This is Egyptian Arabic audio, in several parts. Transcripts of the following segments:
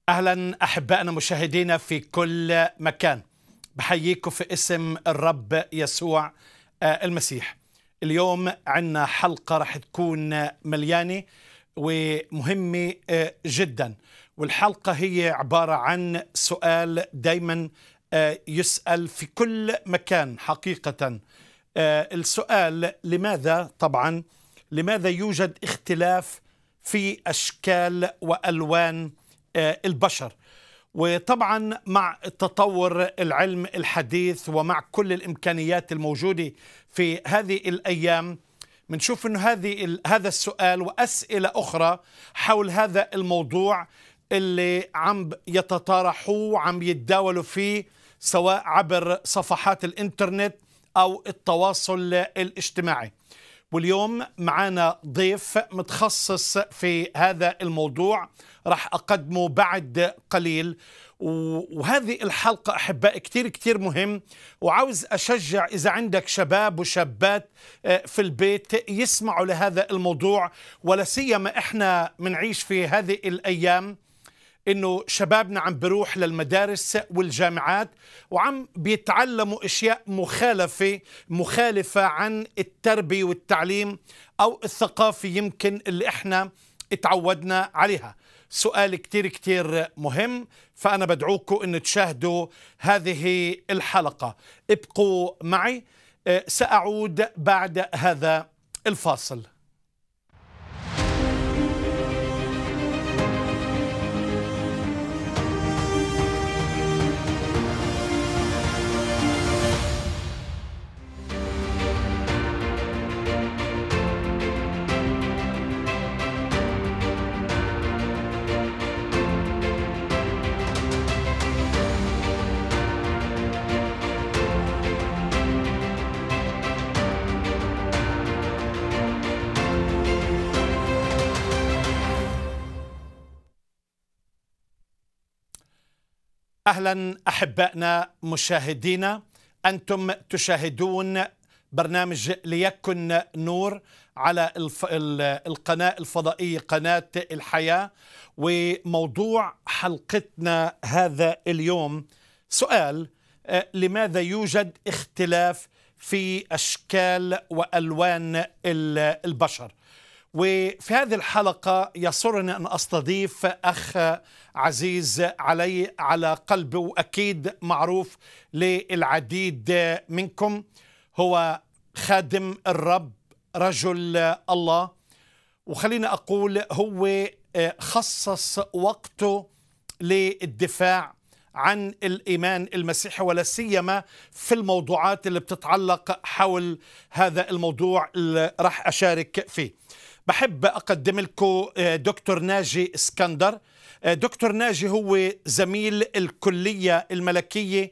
اهلا احبائنا مشاهدينا في كل مكان بحييكم في اسم الرب يسوع المسيح اليوم عندنا حلقه رح تكون مليانه ومهمه جدا والحلقه هي عباره عن سؤال دائما يسال في كل مكان حقيقه السؤال لماذا طبعا لماذا يوجد اختلاف في اشكال والوان البشر وطبعا مع تطور العلم الحديث ومع كل الامكانيات الموجوده في هذه الايام بنشوف انه هذه هذا السؤال واسئله اخرى حول هذا الموضوع اللي عم يتطارحوا عم يتداولوا فيه سواء عبر صفحات الانترنت او التواصل الاجتماعي واليوم معنا ضيف متخصص في هذا الموضوع راح أقدمه بعد قليل وهذه الحلقة أحباء كتير كتير مهم وعاوز أشجع إذا عندك شباب وشابات في البيت يسمعوا لهذا الموضوع ولا سيما إحنا منعيش في هذه الأيام انه شبابنا عم بيروح للمدارس والجامعات وعم بيتعلموا اشياء مخالفه مخالفه عن التربيه والتعليم او الثقافه يمكن اللي احنا اتعودنا عليها سؤال كتير كتير مهم فأنا بدعوكم أن تشاهدوا هذه الحلقة ابقوا معي سأعود بعد هذا الفاصل اهلا احبائنا مشاهدينا انتم تشاهدون برنامج ليكن نور على الف... القناه الفضائيه قناه الحياه وموضوع حلقتنا هذا اليوم سؤال لماذا يوجد اختلاف في اشكال والوان البشر وفي هذه الحلقة يسرني أن أستضيف أخ عزيز علي على قلبي وأكيد معروف للعديد منكم هو خادم الرب رجل الله وخلينا أقول هو خصص وقته للدفاع عن الإيمان المسيحي ولا سيما في الموضوعات اللي بتتعلق حول هذا الموضوع اللي راح أشارك فيه بحب أقدم لكم دكتور ناجي اسكندر دكتور ناجي هو زميل الكلية الملكية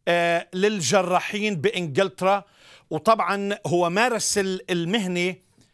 للجراحين بإنجلترا وطبعا هو مارس المهنة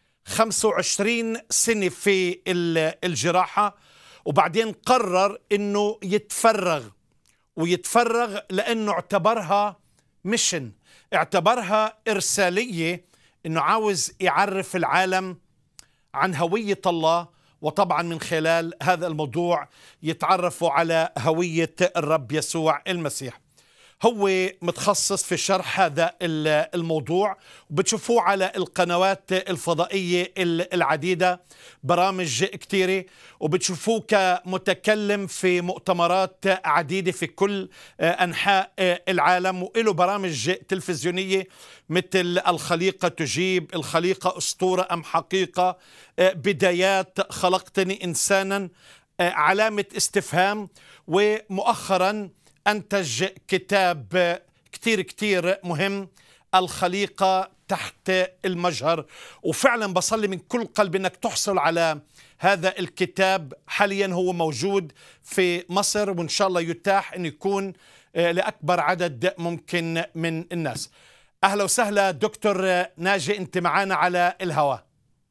25 سنة في الجراحة وبعدين قرر أنه يتفرغ ويتفرغ لأنه اعتبرها ميشن اعتبرها إرسالية أنه عاوز يعرف العالم عن هوية الله وطبعا من خلال هذا الموضوع يتعرفوا على هوية الرب يسوع المسيح هو متخصص في شرح هذا الموضوع وبتشوفوه على القنوات الفضائية العديدة برامج كتيرة وبتشوفوه كمتكلم في مؤتمرات عديدة في كل أنحاء العالم وله برامج تلفزيونية مثل الخليقة تجيب الخليقة أسطورة أم حقيقة بدايات خلقتني إنسانا علامة استفهام ومؤخراً أنتج كتاب كتير كتير مهم الخليقة تحت المجهر وفعلا بصلي من كل قلب أنك تحصل على هذا الكتاب حاليا هو موجود في مصر وإن شاء الله يتاح أن يكون لأكبر عدد ممكن من الناس أهلا وسهلا دكتور ناجي أنت معنا على الهواء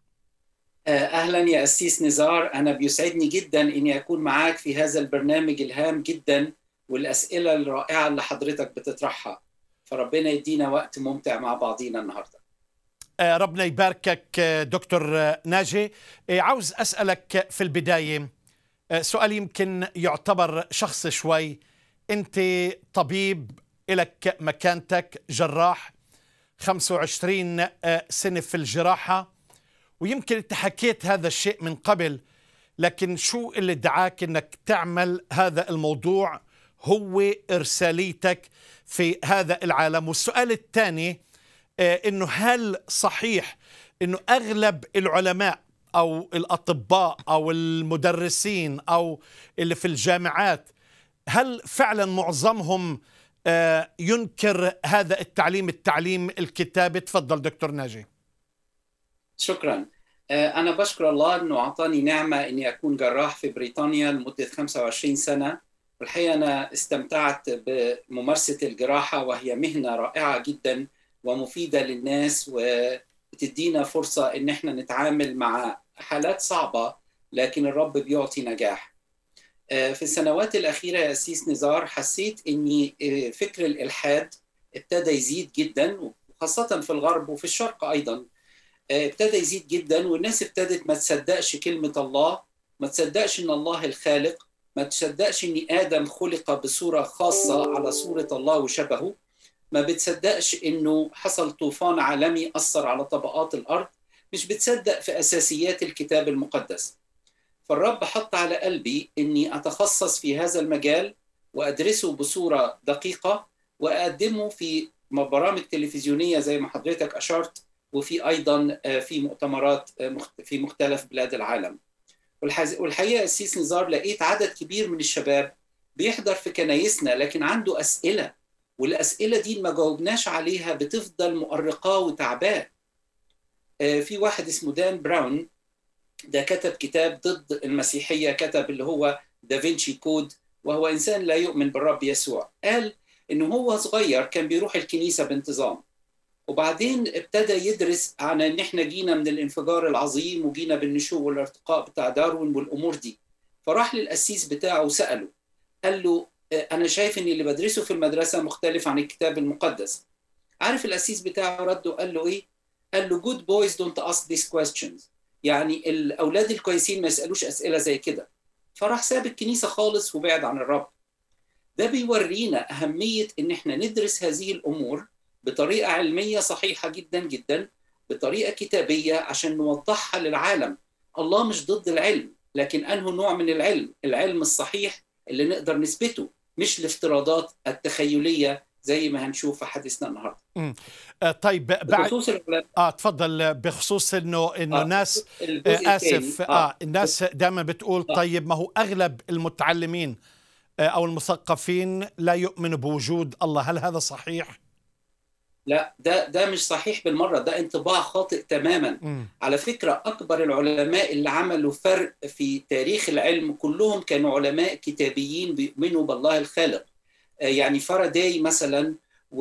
اهلا يا اسيس نزار انا بيسعدني جدا اني اكون معاك في هذا البرنامج الهام جدا والاسئله الرائعه اللي حضرتك بتطرحها فربنا يدينا وقت ممتع مع بعضينا النهارده ربنا يباركك دكتور ناجي عاوز اسالك في البدايه آه، سؤال يمكن يعتبر شخصي شوي أنت طبيب إلك مكانتك جراح 25 آه، سنة في الجراحة ويمكن انت حكيت هذا الشيء من قبل لكن شو اللي دعاك انك تعمل هذا الموضوع هو ارساليتك في هذا العالم والسؤال الثاني آه، انه هل صحيح انه اغلب العلماء او الاطباء او المدرسين او اللي في الجامعات هل فعلا معظمهم آه، ينكر هذا التعليم التعليم الكتابي تفضل دكتور ناجي شكرا آه، أنا بشكر الله أنه أعطاني نعمة أني أكون جراح في بريطانيا لمدة 25 سنة والحقيقة أنا استمتعت بممارسة الجراحة وهي مهنة رائعة جدا ومفيدة للناس وبتدينا فرصة أن احنا نتعامل مع حالات صعبة لكن الرب بيعطي نجاح آه، في السنوات الأخيرة يا أسيس نزار حسيت أني آه، فكر الإلحاد ابتدى يزيد جدا وخاصة في الغرب وفي الشرق أيضا آه، ابتدى يزيد جدا والناس ابتدت ما تصدقش كلمة الله ما تصدقش ان الله الخالق ما تصدقش ان ادم خلق بصورة خاصة على صورة الله وشبهه ما بتصدقش انه حصل طوفان عالمي اثر على طبقات الارض مش بتصدق في اساسيات الكتاب المقدس فالرب حط على قلبي اني اتخصص في هذا المجال وادرسه بصوره دقيقه واقدمه في برامج تلفزيونيه زي ما حضرتك اشرت وفي ايضا آه، في مؤتمرات آه، في مختلف بلاد العالم والحقيقه السيس نزار لقيت عدد كبير من الشباب بيحضر في كنايسنا لكن عنده اسئله والاسئله دي ما جاوبناش عليها بتفضل مؤرقاه وتعباه آه، في واحد اسمه دان براون ده كتب كتاب ضد المسيحيه كتب اللي هو دافنشي كود وهو انسان لا يؤمن بالرب يسوع قال انه هو صغير كان بيروح الكنيسه بانتظام وبعدين ابتدى يدرس عن ان احنا جينا من الانفجار العظيم وجينا بالنشوء والارتقاء بتاع داروين والامور دي فراح للقسيس بتاعه وساله قال له آه، انا شايف ان اللي بدرسه في المدرسه مختلف عن الكتاب المقدس عارف القسيس بتاعه رده قال له ايه قال له good boys don't ask these questions يعني الاولاد الكويسين ما يسالوش اسئله زي كده فراح ساب الكنيسه خالص وبعد عن الرب ده بيورينا اهميه ان احنا ندرس هذه الامور بطريقه علميه صحيحه جدا جدا بطريقه كتابيه عشان نوضحها للعالم الله مش ضد العلم لكن انه نوع من العلم العلم الصحيح اللي نقدر نثبته مش الافتراضات التخيليه زي ما هنشوف في حديثنا النهارده. آه طيب بعد بخصوص اه تفضل بخصوص انه انه آه ناس آه اسف آه, آه الناس دائما بتقول آه طيب ما هو اغلب المتعلمين آه او المثقفين لا يؤمنوا بوجود الله، هل هذا صحيح؟ لا ده ده مش صحيح بالمره ده انطباع خاطئ تماما م. على فكره اكبر العلماء اللي عملوا فرق في تاريخ العلم كلهم كانوا علماء كتابيين بيؤمنوا بالله الخالق آه، يعني فاراداي مثلا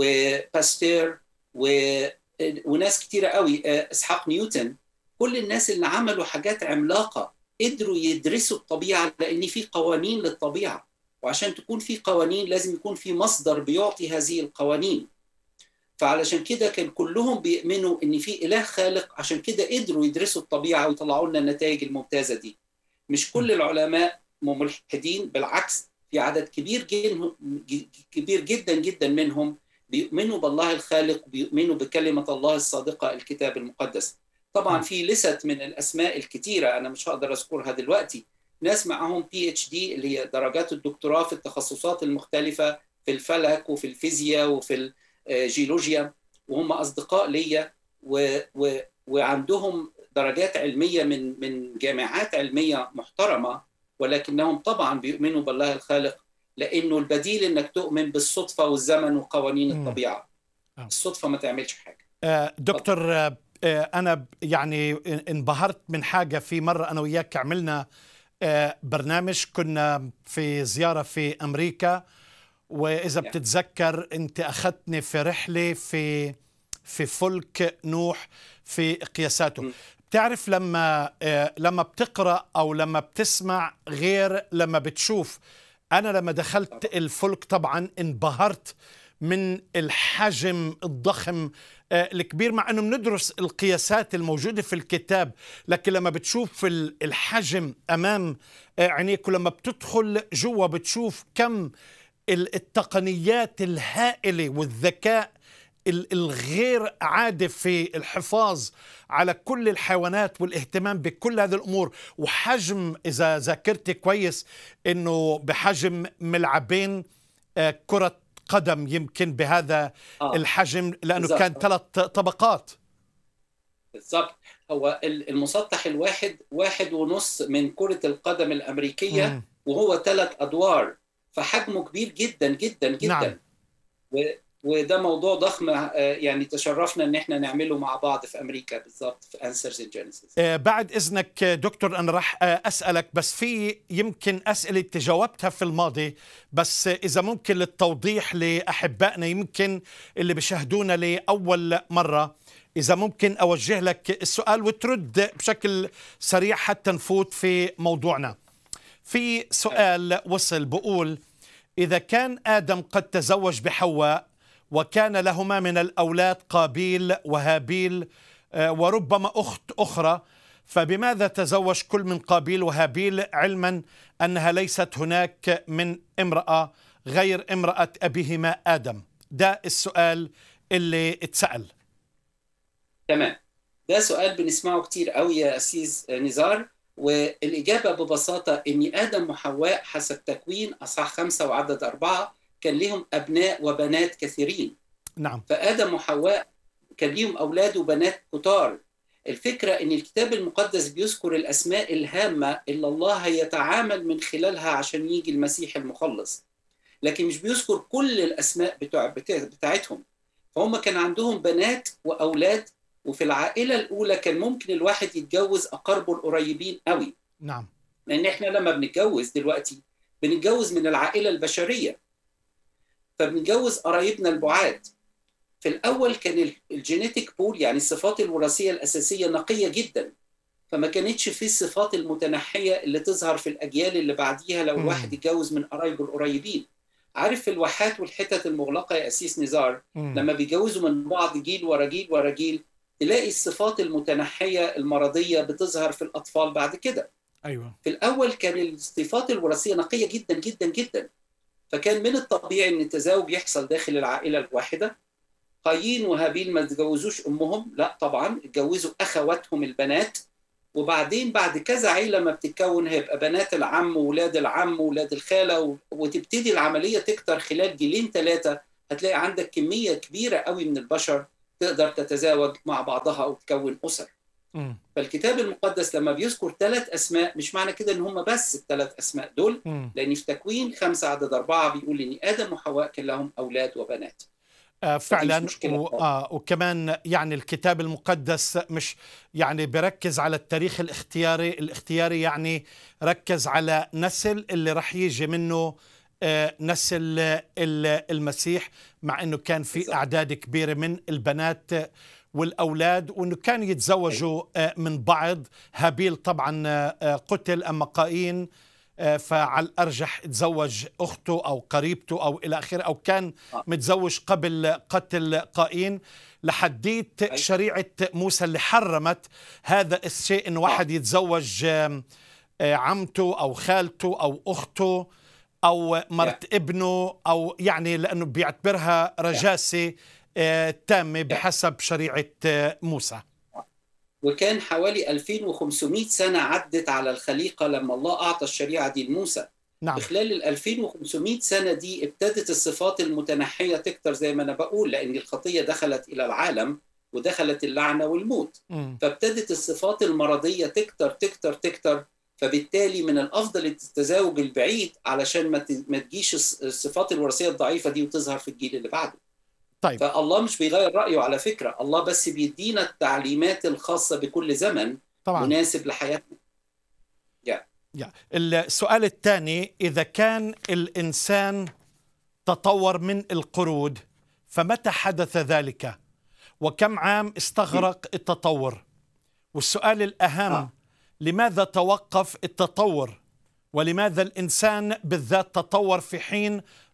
وباستير و... وناس كتيره قوي آه، اسحاق نيوتن كل الناس اللي عملوا حاجات عملاقه قدروا يدرسوا الطبيعه لان في قوانين للطبيعه وعشان تكون في قوانين لازم يكون في مصدر بيعطي هذه القوانين فعلشان كده كان كلهم بيؤمنوا ان في اله خالق عشان كده قدروا يدرسوا الطبيعه ويطلعوا لنا النتائج الممتازه دي مش كل العلماء ملحدين بالعكس في عدد كبير جدا كبير جدا جدا منهم بيؤمنوا بالله الخالق وبيؤمنوا بكلمه الله الصادقه الكتاب المقدس طبعا في لست من الاسماء الكثيره انا مش هقدر اذكرها دلوقتي ناس معاهم بي اتش دي اللي هي درجات الدكتوراه في التخصصات المختلفه في الفلك وفي الفيزياء وفي جيولوجيا وهم اصدقاء ليا و... و... وعندهم درجات علميه من من جامعات علميه محترمه ولكنهم طبعا بيؤمنوا بالله الخالق لانه البديل انك تؤمن بالصدفه والزمن وقوانين الطبيعه آه. الصدفه ما تعملش حاجه آه، دكتور آه، انا يعني انبهرت من حاجه في مره انا وياك عملنا برنامج كنا في زياره في امريكا واذا بتتذكر انت اخذتني في رحله في في فلك نوح في قياساته بتعرف لما آه، لما بتقرا او لما بتسمع غير لما بتشوف انا لما دخلت الفلك طبعا انبهرت من الحجم الضخم آه، الكبير مع انه بندرس القياسات الموجوده في الكتاب لكن لما بتشوف الحجم امام آه، عينيك ولما بتدخل جوا بتشوف كم التقنيات الهائله والذكاء الغير عادي في الحفاظ على كل الحيوانات والاهتمام بكل هذه الامور وحجم اذا ذاكرتي كويس انه بحجم ملعبين آه، كره قدم يمكن بهذا آه. الحجم لانه بالزبط. كان ثلاث طبقات بالضبط هو المسطح الواحد واحد ونص من كرة القدم الأمريكية مم. وهو ثلاث أدوار فحجمه كبير جدا جدا جدا نعم. وده موضوع ضخم آه، يعني تشرفنا ان احنا نعمله مع بعض في امريكا بالضبط في انسرز جينيسيس بعد اذنك دكتور انا راح آه، اسالك بس في يمكن اسئله تجاوبتها في الماضي بس اذا ممكن للتوضيح لاحبائنا يمكن اللي بيشاهدونا لاول مره اذا ممكن اوجه لك السؤال وترد بشكل سريع حتى نفوت في موضوعنا في سؤال وصل بقول إذا كان آدم قد تزوج بحواء وكان لهما من الأولاد قابيل وهابيل آه، وربما أخت أخرى فبماذا تزوج كل من قابيل وهابيل علما أنها ليست هناك من امرأة غير امرأة أبيهما آدم ده السؤال اللي اتسأل تمام ده سؤال بنسمعه كتير قوي يا أسيس نزار والإجابة ببساطة أن آدم وحواء حسب تكوين أصحاح خمسة وعدد أربعة كان لهم أبناء وبنات كثيرين نعم فآدم وحواء كان لهم أولاد وبنات كتار الفكرة أن الكتاب المقدس بيذكر الأسماء الهامة اللي الله هيتعامل من خلالها عشان يجي المسيح المخلص لكن مش بيذكر كل الأسماء بتاع بتاعتهم فهم كان عندهم بنات وأولاد وفي العائلة الأولى كان ممكن الواحد يتجوز أقاربه القريبين قوي نعم لأن إحنا لما بنتجوز دلوقتي بنتجوز من العائلة البشرية فبنتجوز قرايبنا البعاد في الاول كان الجينيتيك بول يعني الصفات الوراثيه الاساسيه نقيه جدا فما كانتش في الصفات المتنحيه اللي تظهر في الاجيال اللي بعديها لو الواحد اتجوز من قرايبه القريبين عارف في الواحات والحتت المغلقه يا اسيس نزار مم. لما بيجوزوا من بعض جيل ورا جيل ورا جيل تلاقي الصفات المتنحيه المرضيه بتظهر في الاطفال بعد كده ايوه في الاول كان الصفات الوراثيه نقيه جدا جدا جدا فكان من الطبيعي ان التزاوج يحصل داخل العائله الواحده قايين وهابيل ما تجوزوش امهم لا طبعا اتجوزوا اخواتهم البنات وبعدين بعد كذا عيله ما بتتكون هيبقى بنات العم وولاد العم وولاد الخاله وتبتدي العمليه تكتر خلال جيلين ثلاثه هتلاقي عندك كميه كبيره قوي من البشر تقدر تتزاوج مع بعضها او تكون اسر م. فالكتاب المقدس لما بيذكر ثلاث اسماء مش معنى كده ان هم بس الثلاث اسماء دول م. لان في تكوين خمسه عدد اربعه بيقول ان ادم وحواء كان لهم اولاد وبنات آه فعلا و... آه وكمان يعني الكتاب المقدس مش يعني بركز على التاريخ الاختياري الاختياري يعني ركز على نسل اللي رح يجي منه آه نسل المسيح مع انه كان في اعداد كبيره من البنات والأولاد وأنه كانوا يتزوجوا آه، من بعض هابيل طبعا آه، قتل أما قايين آه، فعلى الأرجح تزوج أخته أو قريبته أو إلى آخره أو كان متزوج قبل قتل قايين لحديت شريعة موسى اللي حرمت هذا الشيء أنه واحد يتزوج عمته أو خالته أو أخته أو مرت ابنه أو يعني لأنه بيعتبرها رجاسة تامة بحسب شريعة آه، موسى وكان حوالي 2500 سنة عدت على الخليقة لما الله أعطى الشريعة دي لموسى نعم. خلال ال 2500 سنة دي ابتدت الصفات المتنحية تكتر زي ما أنا بقول لأن الخطية دخلت إلى العالم ودخلت اللعنة والموت م. فابتدت الصفات المرضية تكتر تكتر تكتر فبالتالي من الافضل التزاوج البعيد علشان ما تجيش الصفات الوراثيه الضعيفه دي وتظهر في الجيل اللي بعده طيب فالله مش بيغير رايه على فكره الله بس بيدينا التعليمات الخاصه بكل زمن طبعا. مناسب لحياتنا يا يا السؤال الثاني اذا كان الانسان تطور من القرود فمتى حدث ذلك وكم عام استغرق التطور والسؤال الاهم آه. لماذا توقف التطور ولماذا الانسان بالذات تطور في حين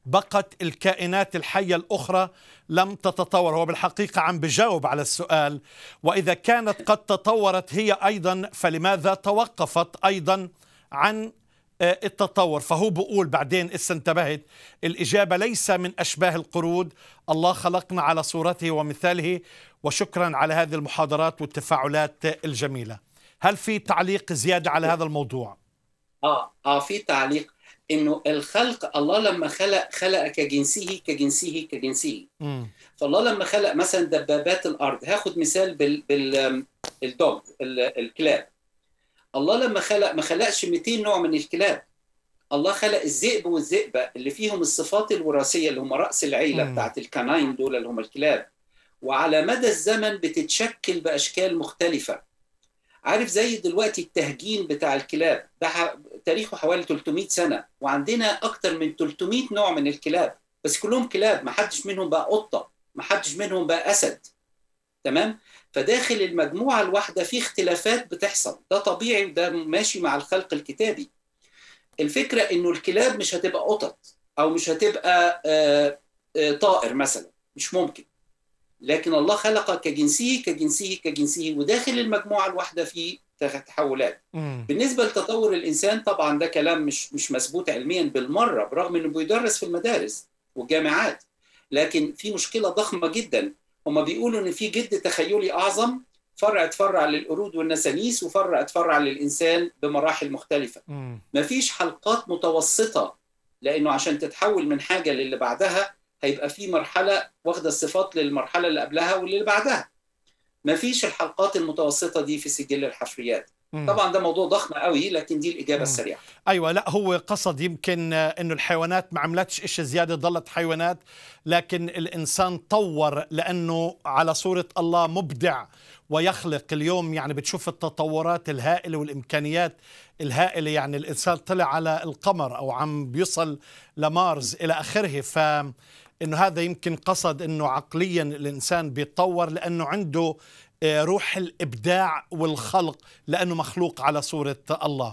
بقت الكائنات الحية الأخرى لم تتطور هو بالحقيقة عم بجاوب على السؤال وإذا كانت قد تطورت هي أيضا فلماذا توقفت أيضا عن آه، التطور فهو بقول بعدين إسا انتبهت الإجابة ليس من أشباه القرود الله خلقنا على صورته ومثاله وشكرا على هذه المحاضرات والتفاعلات الجميلة هل في تعليق زيادة على هذا الموضوع؟ اه اه في تعليق انه الخلق الله لما خلق خلق كجنسه كجنسه كجنسه م. فالله لما خلق مثلا دبابات الارض هاخد مثال بال بال الدوج ال- الكلاب الله لما خلق ما خلقش 200 نوع من الكلاب الله خلق الذئب والذئبه اللي فيهم الصفات الوراثيه اللي هم راس العيله مم. بتاعت الكناين دول اللي هم الكلاب وعلى مدى الزمن بتتشكل باشكال مختلفه عارف زي دلوقتي التهجين بتاع الكلاب ده ح- تاريخه حوالي 300 سنه وعندنا اكتر من 300 نوع من الكلاب بس كلهم كلاب ما حدش منهم بقى قطه ما حدش منهم بقى اسد تمام فداخل المجموعه الواحده في اختلافات بتحصل ده طبيعي وده ماشي مع الخلق الكتابي الفكره انه الكلاب مش هتبقى قطط او مش هتبقى آه، آه، طائر مثلا مش ممكن لكن الله خلق كجنسه كجنسه كجنسه وداخل المجموعه الواحده في تحولات م. بالنسبه لتطور الانسان طبعا ده كلام مش مش مثبوت علميا بالمره برغم انه بيدرس في المدارس والجامعات لكن في مشكله ضخمه جدا هم بيقولوا ان في جد تخيلي اعظم فرع اتفرع للقرود والنسانيس وفرع اتفرع للانسان بمراحل مختلفه م. مفيش حلقات متوسطه لانه عشان تتحول من حاجه للي بعدها هيبقى في مرحله واخده الصفات للمرحله اللي قبلها واللي بعدها مفيش الحلقات المتوسطه دي في سجل الحفريات م. طبعا ده موضوع ضخم قوي لكن دي الاجابه مم. السريعه ايوه لا هو قصد يمكن آه، انه الحيوانات ما عملتش إشي زياده ضلت حيوانات لكن الانسان طور لانه على صوره الله مبدع ويخلق اليوم يعني بتشوف التطورات الهائله والامكانيات الهائله يعني الانسان طلع على القمر او عم بيصل لمارس الى اخره ف انه هذا يمكن قصد انه عقليا الانسان بيتطور لانه عنده آه، روح الابداع والخلق لانه مخلوق على صوره الله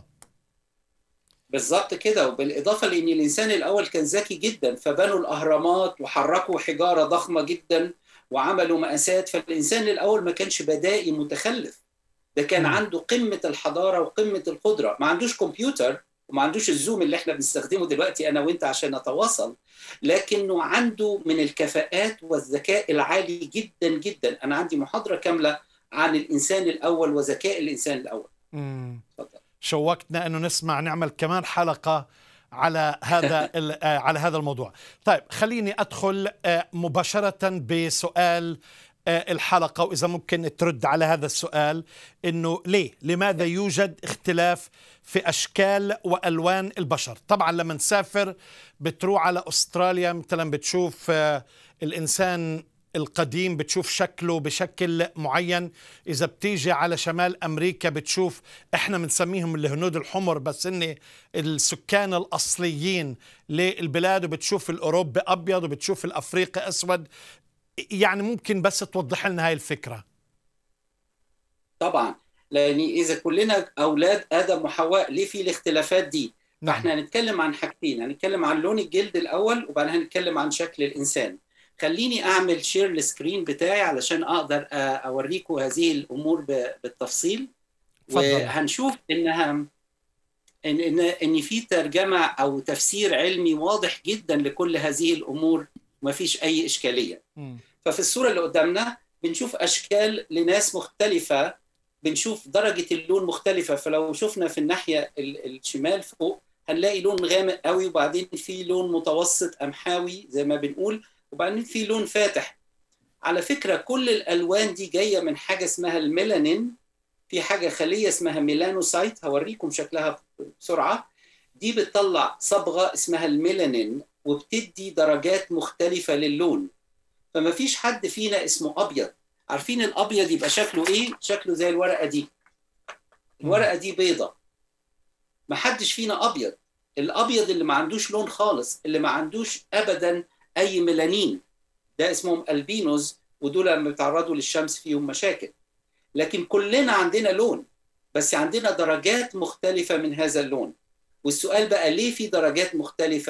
بالظبط كده وبالاضافه لان الانسان الاول كان ذكي جدا فبنوا الاهرامات وحركوا حجاره ضخمه جدا وعملوا مقاسات فالانسان الاول ما كانش بدائي متخلف ده كان مم. عنده قمه الحضاره وقمه القدره ما عندوش كمبيوتر وما عندوش الزوم اللي احنا بنستخدمه دلوقتي انا وانت عشان نتواصل لكنه عنده من الكفاءات والذكاء العالي جدا جدا انا عندي محاضره كامله عن الانسان الاول وذكاء الانسان الاول مم. اتفضل شوقتنا انه نسمع نعمل كمان حلقه على هذا ال- آه، على هذا الموضوع. طيب خليني ادخل آه، مباشره بسؤال آه، الحلقه واذا ممكن ترد على هذا السؤال انه ليه؟ لماذا يوجد اختلاف في اشكال والوان البشر؟ طبعا لما نسافر بتروح على استراليا مثلا بتشوف آه، الانسان القديم بتشوف شكله بشكل معين إذا بتيجي على شمال أمريكا بتشوف إحنا بنسميهم الهنود الحمر بس إن السكان الأصليين للبلاد وبتشوف الأوروبي أبيض وبتشوف الأفريقي أسود يعني ممكن بس توضح لنا هاي الفكرة طبعا لان اذا كلنا اولاد ادم وحواء ليه في الاختلافات دي نعم احنا هنتكلم عن حاجتين هنتكلم عن لون الجلد الاول وبعدين هنتكلم عن شكل الانسان خليني اعمل شير السكرين بتاعي علشان اقدر أ- اوريكم هذه الامور ب- بالتفصيل تفضل. وهنشوف انها ان ان ان في ترجمه او تفسير علمي واضح جدا لكل هذه الامور وما فيش اي اشكاليه مم. ففي الصورة اللي قدامنا بنشوف أشكال لناس مختلفة بنشوف درجة اللون مختلفة فلو شفنا في الناحية ال- الشمال فوق هنلاقي لون غامق قوي وبعدين في لون متوسط أمحاوي زي ما بنقول وبعدين في لون فاتح على فكرة كل الألوان دي جاية من حاجة اسمها الميلانين في حاجة خلية اسمها ميلانوسايت هوريكم شكلها بسرعة دي بتطلع صبغة اسمها الميلانين وبتدي درجات مختلفة للون فما فيش حد فينا اسمه ابيض عارفين الابيض يبقى شكله ايه شكله زي الورقه دي الورقه دي بيضه ما حدش فينا ابيض الابيض اللي ما عندوش لون خالص اللي ما عندوش ابدا اي ميلانين ده اسمهم البينوز ودول لما بيتعرضوا للشمس فيهم مشاكل لكن كلنا عندنا لون بس عندنا درجات مختلفه من هذا اللون والسؤال بقى ليه في درجات مختلفه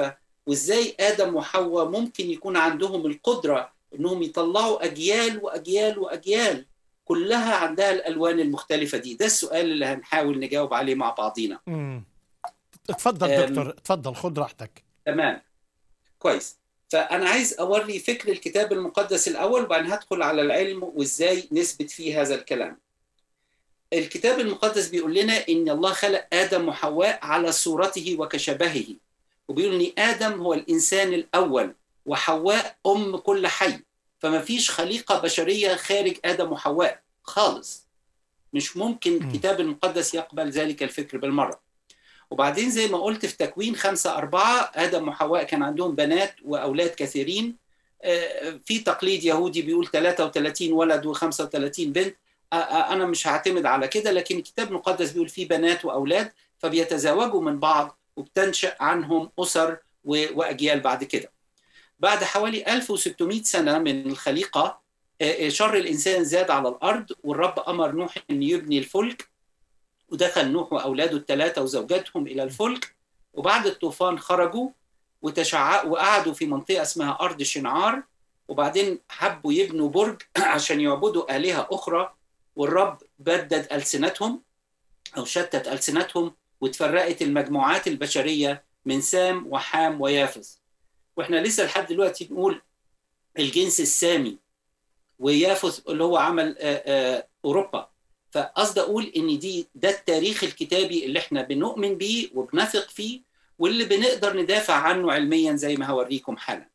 وازاي ادم وحواء ممكن يكون عندهم القدره انهم يطلعوا اجيال واجيال واجيال كلها عندها الالوان المختلفه دي ده السؤال اللي هنحاول نجاوب عليه مع بعضينا مم. اتفضل أم. دكتور اتفضل خد راحتك تمام كويس فانا عايز اوري فكر الكتاب المقدس الاول وبعدين هدخل على العلم وازاي نثبت فيه هذا الكلام الكتاب المقدس بيقول لنا ان الله خلق ادم وحواء على صورته وكشبهه وبيقول ان ادم هو الانسان الاول وحواء ام كل حي فما فيش خليقه بشريه خارج ادم وحواء خالص مش ممكن م. الكتاب المقدس يقبل ذلك الفكر بالمره وبعدين زي ما قلت في تكوين خمسة أربعة آدم وحواء كان عندهم بنات وأولاد كثيرين آه، في تقليد يهودي بيقول 33 ولد و35 بنت آه، آه، أنا مش هعتمد على كده لكن الكتاب المقدس بيقول في بنات وأولاد فبيتزاوجوا من بعض وبتنشأ عنهم أسر و- وأجيال بعد كده بعد حوالي 1600 سنة من الخليقة آه، آه، شر الإنسان زاد على الأرض والرب أمر نوح أن يبني الفلك ودخل نوح واولاده الثلاثه وزوجاتهم الى الفلك وبعد الطوفان خرجوا وتشع وقعدوا في منطقه اسمها ارض شنعار وبعدين حبوا يبنوا برج عشان يعبدوا الهه اخرى والرب بدد السنتهم او شتت السنتهم وتفرقت المجموعات البشريه من سام وحام ويافز واحنا لسه لحد دلوقتي نقول الجنس السامي ويافز اللي هو عمل آه، آه، اوروبا فقصد اقول ان دي ده التاريخ الكتابي اللي احنا بنؤمن بيه وبنثق فيه واللي بنقدر ندافع عنه علميا زي ما هوريكم حالا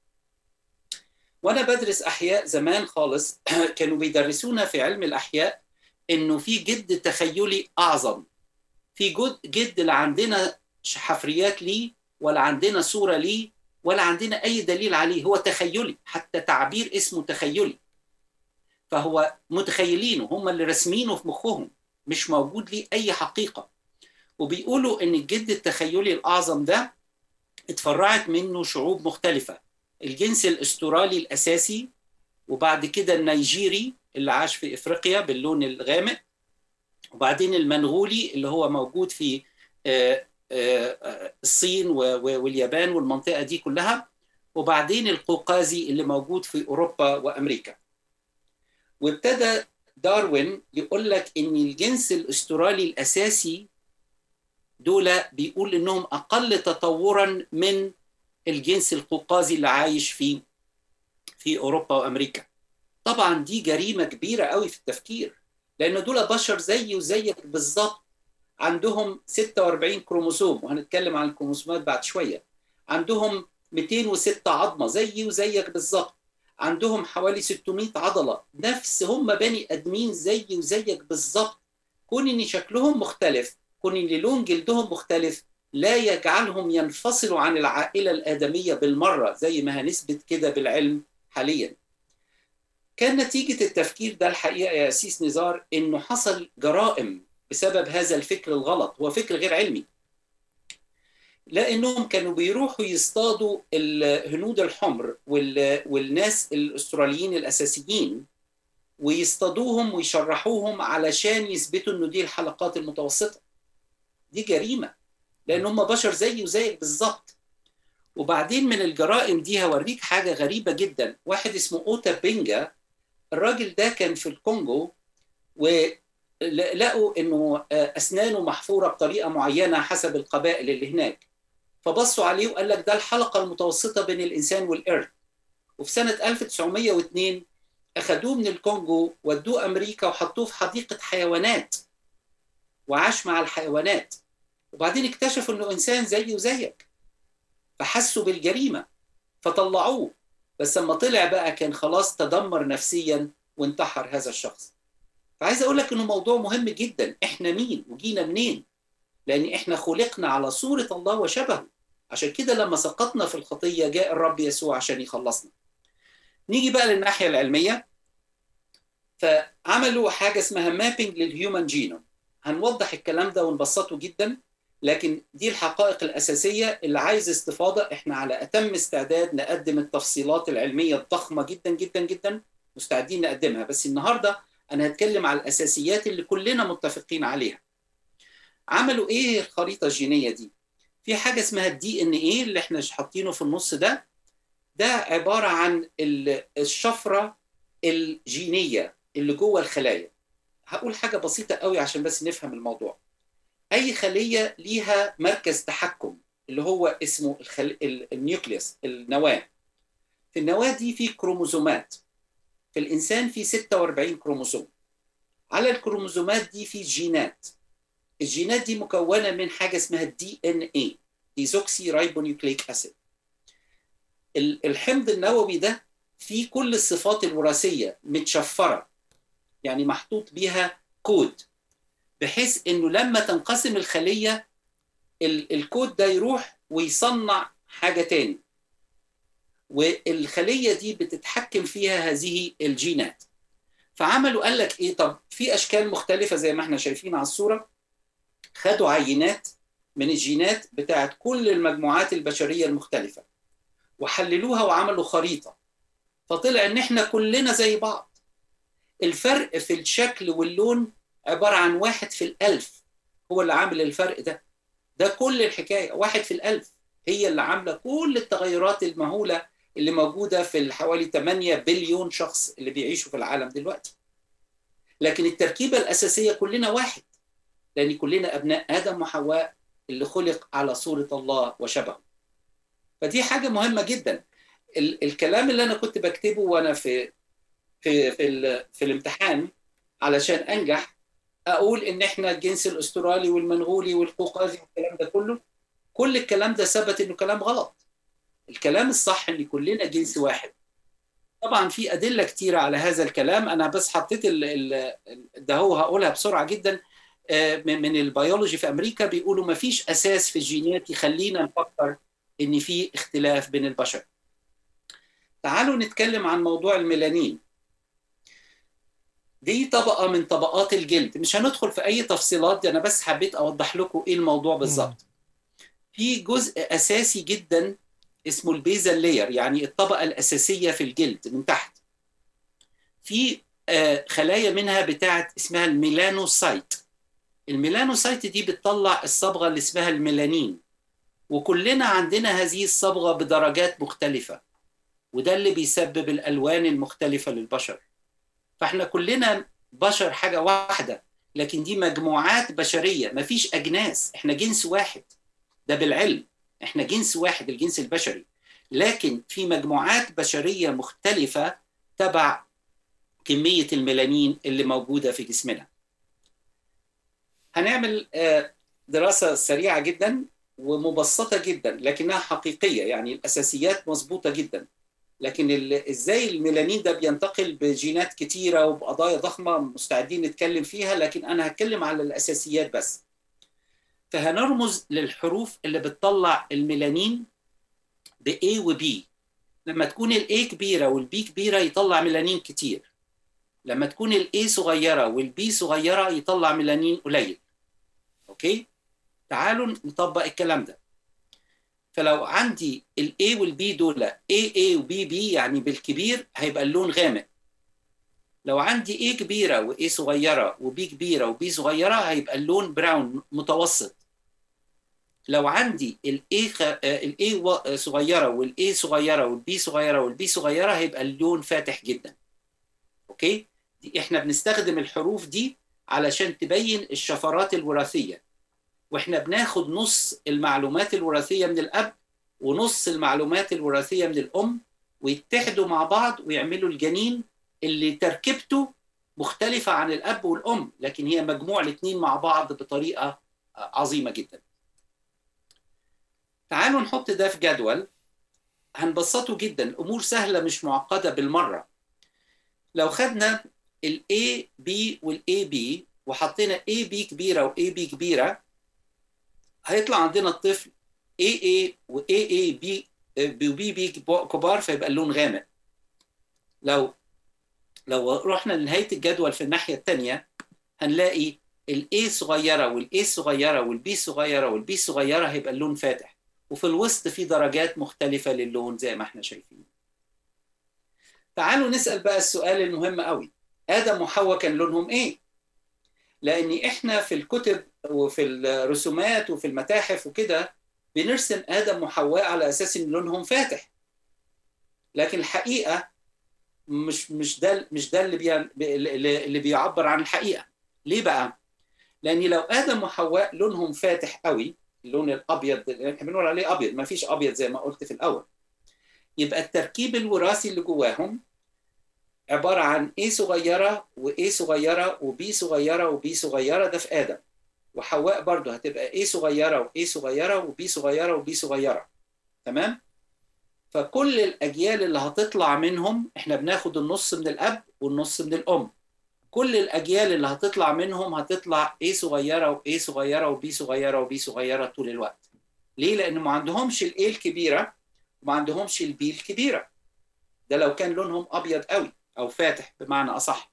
وانا بدرس احياء زمان خالص كانوا بيدرسونا في علم الاحياء انه في جد تخيلي اعظم في جد جد لا عندنا حفريات ليه ولا عندنا صوره ليه ولا عندنا اي دليل عليه هو تخيلي حتى تعبير اسمه تخيلي فهو متخيلينه هم اللي راسمينه في مخهم مش موجود ليه اي حقيقه وبيقولوا ان الجد التخيلي الاعظم ده اتفرعت منه شعوب مختلفه الجنس الاسترالي الاساسي وبعد كده النيجيري اللي عاش في افريقيا باللون الغامق وبعدين المنغولي اللي هو موجود في آه، آه، الصين و- و- واليابان والمنطقه دي كلها وبعدين القوقازي اللي موجود في اوروبا وامريكا وابتدى داروين يقول لك ان الجنس الاسترالي الاساسي دول بيقول انهم اقل تطورا من الجنس القوقازي اللي عايش في في اوروبا وامريكا طبعا دي جريمه كبيره قوي في التفكير لان دول بشر زيي وزيك بالظبط عندهم 46 كروموسوم وهنتكلم عن الكروموسومات بعد شويه عندهم 206 عظمه زيي وزيك بالظبط عندهم حوالي 600 عضله نفس هم بني ادمين زيي وزيك بالظبط كون ان شكلهم مختلف كون ان لون جلدهم مختلف لا يجعلهم ينفصلوا عن العائله الادميه بالمره زي ما هنثبت كده بالعلم حاليا كان نتيجه التفكير ده الحقيقه يا اسيس نزار انه حصل جرائم بسبب هذا الفكر الغلط هو فكر غير علمي لانهم كانوا بيروحوا يصطادوا الهنود الحمر وال- والناس الاستراليين الاساسيين ويصطادوهم ويشرحوهم علشان يثبتوا انه دي الحلقات المتوسطه دي جريمه لان هم بشر زيي وزيك بالظبط وبعدين من الجرائم دي هوريك حاجه غريبه جدا واحد اسمه اوتا بينجا الراجل ده كان في الكونجو ولقوا انه اسنانه محفوره بطريقه معينه حسب القبائل اللي هناك فبصوا عليه وقال لك ده الحلقه المتوسطه بين الانسان والقرد وفي سنه 1902 اخذوه من الكونجو ودوه امريكا وحطوه في حديقه حيوانات وعاش مع الحيوانات وبعدين اكتشفوا انه انسان زيه وزيك فحسوا بالجريمه فطلعوه بس لما طلع بقى كان خلاص تدمر نفسيا وانتحر هذا الشخص فعايز اقول لك انه موضوع مهم جدا احنا مين وجينا منين لان احنا خلقنا على صوره الله وشبهه عشان كده لما سقطنا في الخطيه جاء الرب يسوع عشان يخلصنا نيجي بقى للناحيه العلميه فعملوا حاجه اسمها مابينج للهيومن جينوم هنوضح الكلام ده ونبسطه جدا لكن دي الحقائق الاساسيه اللي عايز استفاضه احنا على اتم استعداد نقدم التفصيلات العلميه الضخمه جدا جدا جدا مستعدين نقدمها بس النهارده انا هتكلم على الاساسيات اللي كلنا متفقين عليها عملوا ايه الخريطه الجينيه دي في حاجه اسمها الدي ان ايه اللي احنا حاطينه في النص ده ده عباره عن الشفره الجينيه اللي جوه الخلايا هقول حاجه بسيطه قوي عشان بس نفهم الموضوع اي خليه ليها مركز تحكم اللي هو اسمه الخل... النيوكليوس النواه في النواه دي في كروموزومات في الانسان في 46 كروموزوم على الكروموزومات دي في جينات الجينات دي مكونه من حاجه اسمها الدي ان اي ديزوكسي رايبونيوكليك اسيد الحمض النووي ده فيه كل الصفات الوراثيه متشفره يعني محطوط بيها كود بحيث انه لما تنقسم الخليه الكود ده يروح ويصنع حاجه تاني والخليه دي بتتحكم فيها هذه الجينات فعملوا قال لك ايه طب في اشكال مختلفه زي ما احنا شايفين على الصوره خدوا عينات من الجينات بتاعت كل المجموعات البشريه المختلفه وحللوها وعملوا خريطه فطلع ان احنا كلنا زي بعض الفرق في الشكل واللون عباره عن واحد في الالف هو اللي عامل الفرق ده ده كل الحكايه واحد في الالف هي اللي عامله كل التغيرات المهوله اللي موجوده في حوالي 8 بليون شخص اللي بيعيشوا في العالم دلوقتي لكن التركيبه الاساسيه كلنا واحد لان كلنا ابناء ادم وحواء اللي خلق على صوره الله وشبهه فدي حاجه مهمه جدا ال- الكلام اللي انا كنت بكتبه وانا في في في, في الامتحان علشان انجح اقول ان احنا الجنس الاسترالي والمنغولي والقوقازي والكلام ده كله كل الكلام ده ثبت انه كلام غلط الكلام الصح ان كلنا جنس واحد طبعا في ادله كتيره على هذا الكلام انا بس حطيت ده هو هقولها بسرعه جدا من البيولوجي في امريكا بيقولوا ما فيش اساس في الجينات يخلينا نفكر ان في اختلاف بين البشر تعالوا نتكلم عن موضوع الميلانين دي طبقه من طبقات الجلد مش هندخل في اي تفصيلات دي انا بس حبيت اوضح لكم ايه الموضوع بالظبط في جزء اساسي جدا اسمه البيزل لاير يعني الطبقه الاساسيه في الجلد من تحت في خلايا منها بتاعت اسمها الميلانوسايت الميلانوسايت دي بتطلع الصبغه اللي اسمها الميلانين وكلنا عندنا هذه الصبغه بدرجات مختلفه وده اللي بيسبب الالوان المختلفه للبشر فاحنا كلنا بشر حاجه واحده لكن دي مجموعات بشريه مفيش اجناس احنا جنس واحد ده بالعلم احنا جنس واحد الجنس البشري لكن في مجموعات بشريه مختلفه تبع كميه الميلانين اللي موجوده في جسمنا هنعمل دراسه سريعه جدا ومبسطه جدا لكنها حقيقيه يعني الاساسيات مظبوطه جدا لكن ازاي الميلانين ده بينتقل بجينات كتيره وبقضايا ضخمه مستعدين نتكلم فيها لكن انا هتكلم على الاساسيات بس فهنرمز للحروف اللي بتطلع الميلانين ب A و B لما تكون ال A كبيره وال B كبيره يطلع ميلانين كتير لما تكون ال A صغيره وال B صغيره يطلع ميلانين قليل اوكي تعالوا نطبق الكلام ده فلو عندي ال A وال B دول A A و B B يعني بالكبير هيبقى اللون غامق لو عندي A كبيرة و A صغيرة و B كبيرة و B صغيرة هيبقى اللون براون متوسط لو عندي ال A خ... ال A صغيرة وال A صغيرة وال B صغيرة وال B صغيرة هيبقى اللون فاتح جدا اوكي دي احنا بنستخدم الحروف دي علشان تبين الشفرات الوراثيه واحنا بناخد نص المعلومات الوراثيه من الاب ونص المعلومات الوراثيه من الام ويتحدوا مع بعض ويعملوا الجنين اللي تركيبته مختلفه عن الاب والام لكن هي مجموع الاثنين مع بعض بطريقه عظيمه جدا. تعالوا نحط ده في جدول هنبسطه جدا الامور سهله مش معقده بالمره. لو خدنا ال A B وال A B وحطينا A B كبيره و A B كبيره هيطلع عندنا الطفل AA و AA B و B B كبار فيبقى اللون غامق لو لو رحنا لنهاية الجدول في الناحية الثانية هنلاقي ال A صغيرة وال A صغيرة وال B صغيرة وال B صغيرة هيبقى اللون فاتح وفي الوسط في درجات مختلفة للون زي ما احنا شايفين تعالوا نسأل بقى السؤال المهم قوي آدم وحواء كان لونهم إيه؟ لأن إحنا في الكتب وفي الرسومات وفي المتاحف وكده بنرسم ادم وحواء على اساس ان لونهم فاتح لكن الحقيقه مش مش ده مش ده اللي بي اللي بيعبر عن الحقيقه ليه بقى لان لو ادم وحواء لونهم فاتح قوي اللون الابيض اللي احنا بنقول عليه ابيض ما فيش ابيض زي ما قلت في الاول يبقى التركيب الوراثي اللي جواهم عباره عن ايه صغيره وايه صغيره وبي صغيره وبي صغيره ده في ادم وحواء برضو هتبقى ايه صغيره وايه صغيره وبي صغيره وبي صغيره تمام فكل الاجيال اللي هتطلع منهم احنا بناخد النص من الاب والنص من الام كل الاجيال اللي هتطلع منهم هتطلع ايه صغيره وايه صغيره وبي صغيره وبي صغيره طول الوقت ليه لان ما عندهمش الايه الكبيره وما عندهمش البي الكبيره ده لو كان لونهم ابيض قوي او فاتح بمعنى اصح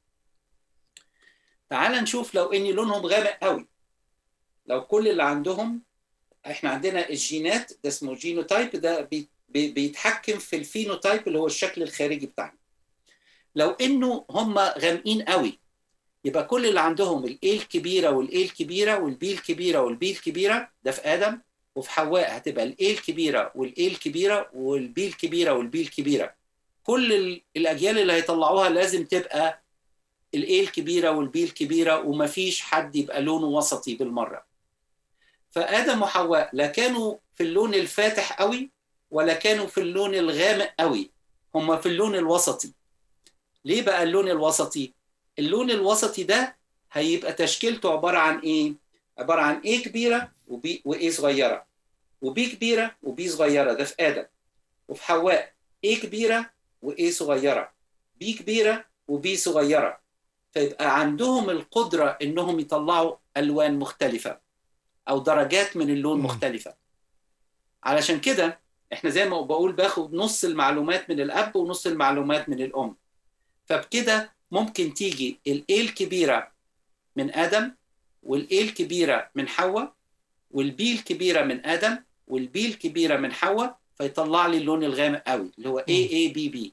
تعال نشوف لو ان لونهم غامق قوي لو كل اللي عندهم احنا عندنا الجينات ده اسمه جينوتايب ده بي بيتحكم في الفينوتايب اللي هو الشكل الخارجي بتاعنا لو انه هم غامقين قوي يبقى كل اللي عندهم الايه الكبيره والايه الكبيره والبي الكبيره والبي الكبيره ده في ادم وفي حواء هتبقى الايه الكبيره والايه الكبيره والبي الكبيره والبي الكبيره كل الاجيال اللي هيطلعوها لازم تبقى الايه الكبيره والبي الكبيره ومفيش حد يبقى لونه وسطي بالمره فادم وحواء لا كانوا في اللون الفاتح قوي ولا كانوا في اللون الغامق قوي هم في اللون الوسطي ليه بقى اللون الوسطي اللون الوسطي ده هيبقى تشكيلته عباره عن ايه عباره عن ايه كبيره وبي وايه صغيره وبي كبيره وبي صغيره ده في ادم وفي حواء ايه كبيره وايه صغيره بي كبيره وبي صغيره فيبقى عندهم القدره انهم يطلعوا الوان مختلفه او درجات من اللون مختلفه علشان كده احنا زي ما بقول باخد نص المعلومات من الاب ونص المعلومات من الام فبكده ممكن تيجي الايه الكبيره من ادم والايه الكبيره من حواء والبي الكبيره من ادم والبي الكبيره من حواء فيطلع لي اللون الغامق قوي اللي هو اي اي بي بي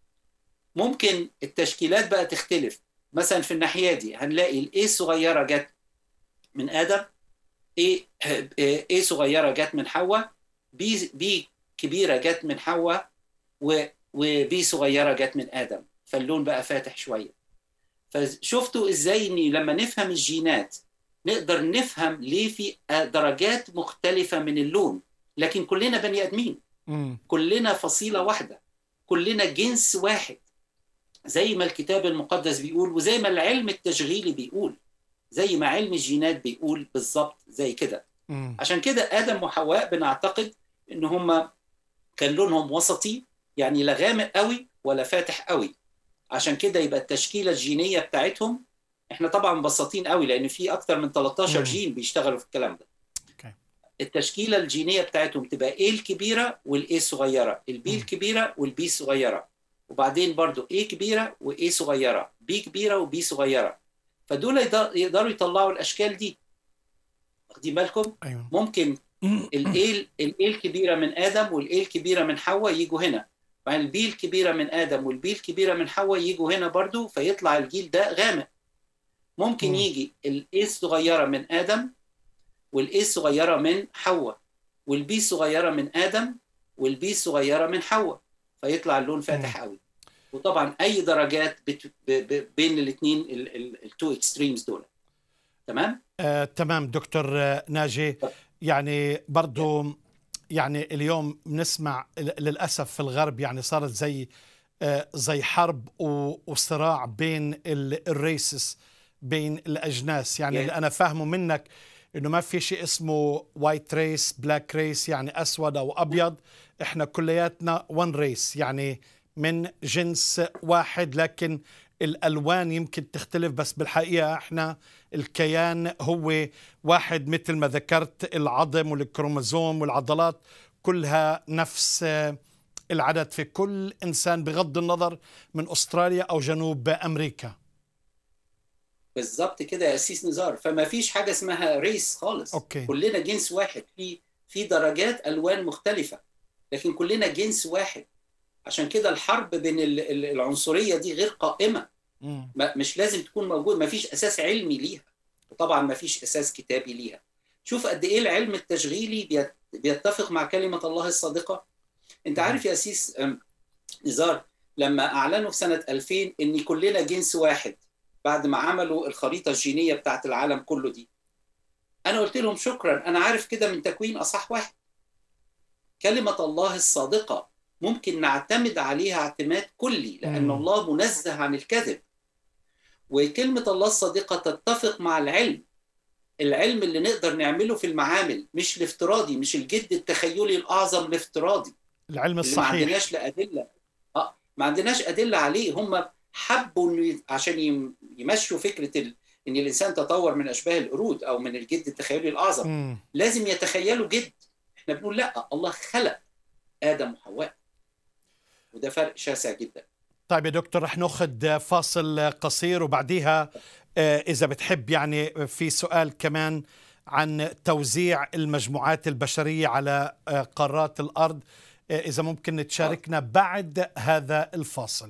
ممكن التشكيلات بقى تختلف مثلا في الناحيه دي هنلاقي الايه الصغيره جت من ادم ايه ايه صغيره جت من حواء بي بي كبيره جت من حواء وبي صغيره جت من ادم فاللون بقى فاتح شويه فشفتوا ازاي اني لما نفهم الجينات نقدر نفهم ليه في درجات مختلفه من اللون لكن كلنا بني ادمين كلنا فصيله واحده كلنا جنس واحد زي ما الكتاب المقدس بيقول وزي ما العلم التشغيلي بيقول زي ما علم الجينات بيقول بالظبط زي كده عشان كده ادم وحواء بنعتقد ان هم كان لونهم وسطي يعني لا غامق قوي ولا فاتح قوي عشان كده يبقى التشكيله الجينيه بتاعتهم احنا طبعا مبسطين قوي لان في اكتر من 13 جين بيشتغلوا في الكلام ده التشكيله الجينيه بتاعتهم تبقى ايه الكبيره والايه الصغيره البي الكبيره والبي الصغيره وبعدين برضو ايه كبيره وايه صغيره بي كبيره وبي صغيره فدول يقدروا يطلعوا الاشكال دي واخدين بالكم أيوة. ممكن الايه الايه الكبيره من ادم والايه الكبيره من حواء يجوا هنا بعدين البي الكبيره من ادم والبي الكبيره من حواء يجوا هنا برضو فيطلع الجيل ده غامق ممكن م. يجي الايه الصغيره من ادم والايه الصغيره من حواء والبي الصغيره من ادم والبي الصغيره من حواء فيطلع اللون فاتح قوي وطبعا اي درجات بت... ب... ب... بين الاثنين التو اكستريمز دول تمام آه، تمام دكتور ناجي يعني برضو يعني اليوم بنسمع للاسف في الغرب يعني صارت زي آه زي حرب وصراع بين الريسس بين الاجناس يعني yeah. اللي انا فاهمه منك انه ما في شيء اسمه وايت ريس بلاك ريس يعني اسود او ابيض احنا كلياتنا وان ريس يعني من جنس واحد لكن الالوان يمكن تختلف بس بالحقيقه احنا الكيان هو واحد مثل ما ذكرت العظم والكروموزوم والعضلات كلها نفس العدد في كل انسان بغض النظر من استراليا او جنوب امريكا بالظبط كده يا اسيس نزار فما فيش حاجه اسمها ريس خالص أوكي. كلنا جنس واحد في في درجات الوان مختلفه لكن كلنا جنس واحد عشان كده الحرب بين العنصريه دي غير قائمه مم. مش لازم تكون موجود ما فيش اساس علمي ليها وطبعا ما فيش اساس كتابي ليها شوف قد ايه العلم التشغيلي بيتفق مع كلمة الله الصادقة انت عارف يا أسيس نزار لما أعلنوا في سنة 2000 إن كلنا جنس واحد بعد ما عملوا الخريطة الجينية بتاعت العالم كله دي أنا قلت لهم شكرا أنا عارف كده من تكوين أصح واحد كلمة الله الصادقة ممكن نعتمد عليها اعتماد كلي لأن الله منزه عن الكذب وكلمة الله الصادقة تتفق مع العلم العلم اللي نقدر نعمله في المعامل مش الافتراضي مش الجد التخيلي الأعظم الافتراضي العلم الصحيح اللي ما عندناش لا أدلة آه ما عندناش أدلة عليه هم حبوا إنه عشان يمشوا فكرة ال... إن الإنسان تطور من أشباه القرود أو من الجد التخيلي الأعظم مم. لازم يتخيلوا جد احنا بنقول لا الله خلق آدم وحواء وده فرق شاسع جدا طيب يا دكتور رح ناخذ فاصل قصير وبعديها آه، إذا بتحب يعني في سؤال كمان عن توزيع المجموعات البشرية على آه، قارات الأرض آه، إذا ممكن تشاركنا بعد هذا الفاصل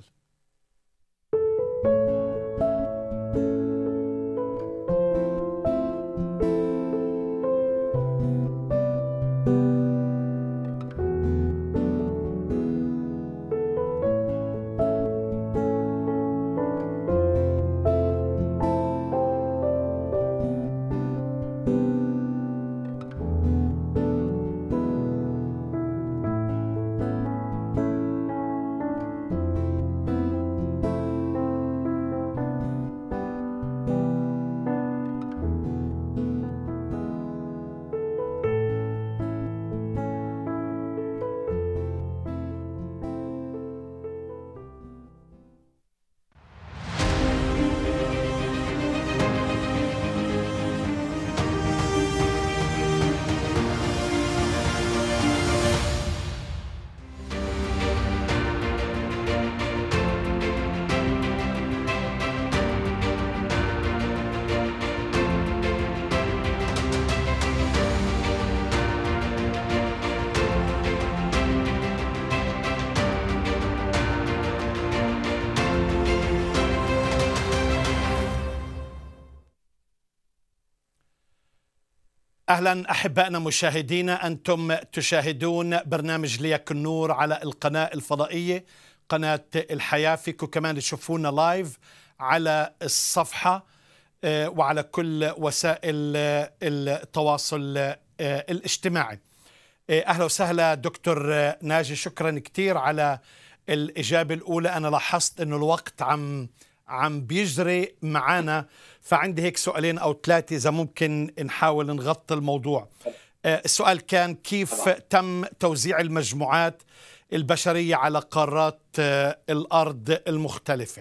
اهلا احبائنا مشاهدينا انتم تشاهدون برنامج ليك النور على القناه الفضائيه قناه الحياه فيكم كمان تشوفونا لايف على الصفحه آه، وعلى كل وسائل آه، التواصل آه، الاجتماعي اهلا وسهلا دكتور ناجي شكرا كثير على الاجابه الاولى انا لاحظت انه الوقت عم عم بيجري معنا فعندي هيك سؤالين او ثلاثه اذا ممكن نحاول نغطي الموضوع آه، السؤال كان كيف طبعا. تم توزيع المجموعات البشريه على قارات آه، الارض المختلفه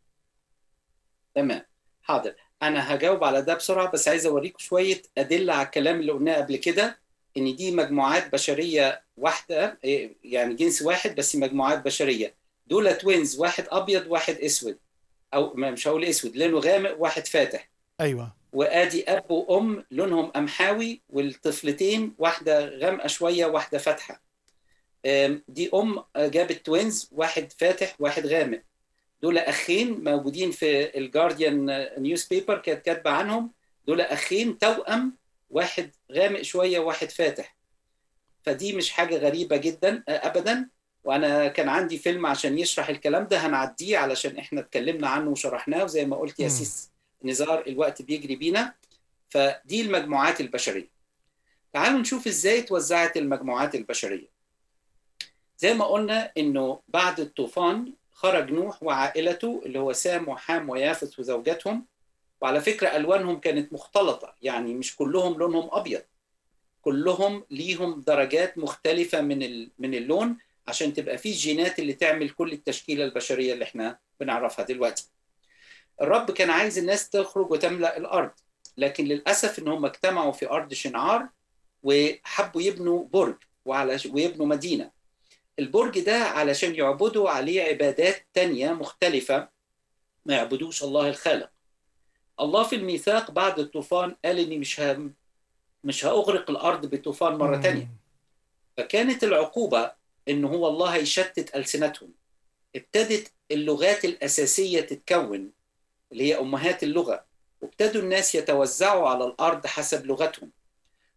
تمام حاضر انا هجاوب على ده بسرعه بس عايز اوريكم شويه ادله على الكلام اللي قلناه قبل كده ان دي مجموعات بشريه واحده إيه، يعني جنس واحد بس مجموعات بشريه دول توينز واحد ابيض واحد اسود او ما- مش هقول اسود لونه غامق واحد فاتح ايوه وادي اب وام لونهم قمحاوي والطفلتين واحده غامقه شويه واحده فاتحه أم، دي ام جابت توينز واحد فاتح واحد غامق دول اخين موجودين في الجارديان نيوز بيبر كانت كاتبه عنهم دول اخين توأم واحد غامق شويه واحد فاتح فدي مش حاجه غريبه جدا أه، ابدا وانا كان عندي فيلم عشان يشرح الكلام ده هنعديه علشان احنا اتكلمنا عنه وشرحناه وزي ما قلت يا مم. سيس نزار الوقت بيجري بينا فدي المجموعات البشريه تعالوا نشوف ازاي توزعت المجموعات البشريه زي ما قلنا انه بعد الطوفان خرج نوح وعائلته اللي هو سام وحام ويافث وزوجاتهم وعلى فكره الوانهم كانت مختلطه يعني مش كلهم لونهم ابيض كلهم ليهم درجات مختلفه من ال- من اللون عشان تبقى في الجينات اللي تعمل كل التشكيله البشريه اللي احنا بنعرفها دلوقتي الرب كان عايز الناس تخرج وتملا الارض لكن للاسف ان هم اجتمعوا في ارض شنعار وحبوا يبنوا برج وعلى ويبنوا مدينه البرج ده علشان يعبدوا عليه عبادات تانية مختلفة ما يعبدوش الله الخالق الله في الميثاق بعد الطوفان قال اني مش ه... مش هأغرق الارض بالطوفان مرة تانية فكانت العقوبة ان هو الله يشتت ألسنتهم ابتدت اللغات الأساسية تتكون اللي هي أمهات اللغة وابتدوا الناس يتوزعوا على الأرض حسب لغتهم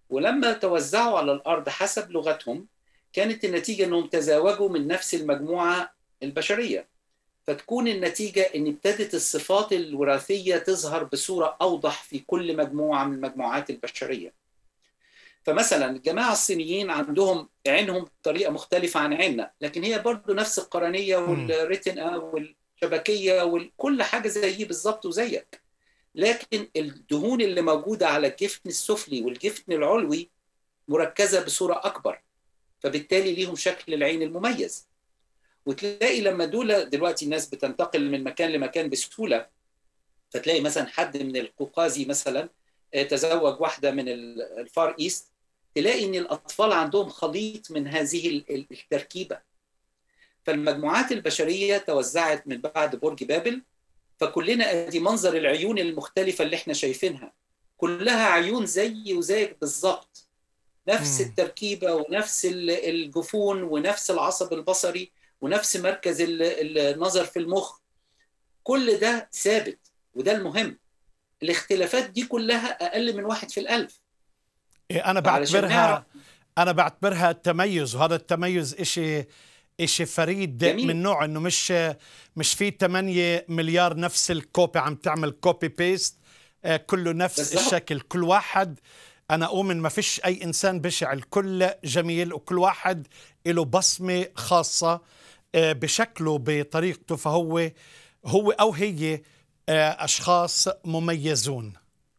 ولما توزعوا على الارض حسب لغتهم كانت النتيجه انهم تزاوجوا من نفس المجموعه البشريه فتكون النتيجه ان ابتدت الصفات الوراثيه تظهر بصوره اوضح في كل مجموعه من المجموعات البشريه فمثلا الجماعه الصينيين عندهم عينهم بطريقه مختلفه عن عيننا لكن هي برضو نفس القرنيه والريتنا والشبكيه وكل حاجه زيي بالظبط وزيك لكن الدهون اللي موجوده على الجفن السفلي والجفن العلوي مركزه بصوره اكبر فبالتالي ليهم شكل العين المميز وتلاقي لما دول دلوقتي الناس بتنتقل من مكان لمكان بسهوله فتلاقي مثلا حد من القوقازي مثلا تزوج واحده من الفار ايست تلاقي ان الاطفال عندهم خليط من هذه التركيبه فالمجموعات البشريه توزعت من بعد برج بابل فكلنا ادي منظر العيون المختلفه اللي احنا شايفينها كلها عيون زي وزيك بالظبط نفس التركيبه ونفس الجفون ونفس العصب البصري ونفس مركز النظر في المخ كل ده ثابت وده المهم الاختلافات دي كلها اقل من واحد في الالف انا بعتبرها انا بعتبرها تميز وهذا التميز إشي إشي فريد جميل. من نوع انه مش مش في 8 مليار نفس الكوبي عم تعمل كوبي بيست كله نفس بالزبط. الشكل كل واحد انا اؤمن ما فيش اي انسان بشع الكل جميل وكل واحد له بصمه خاصه بشكله بطريقته فهو هو او هي اشخاص مميزون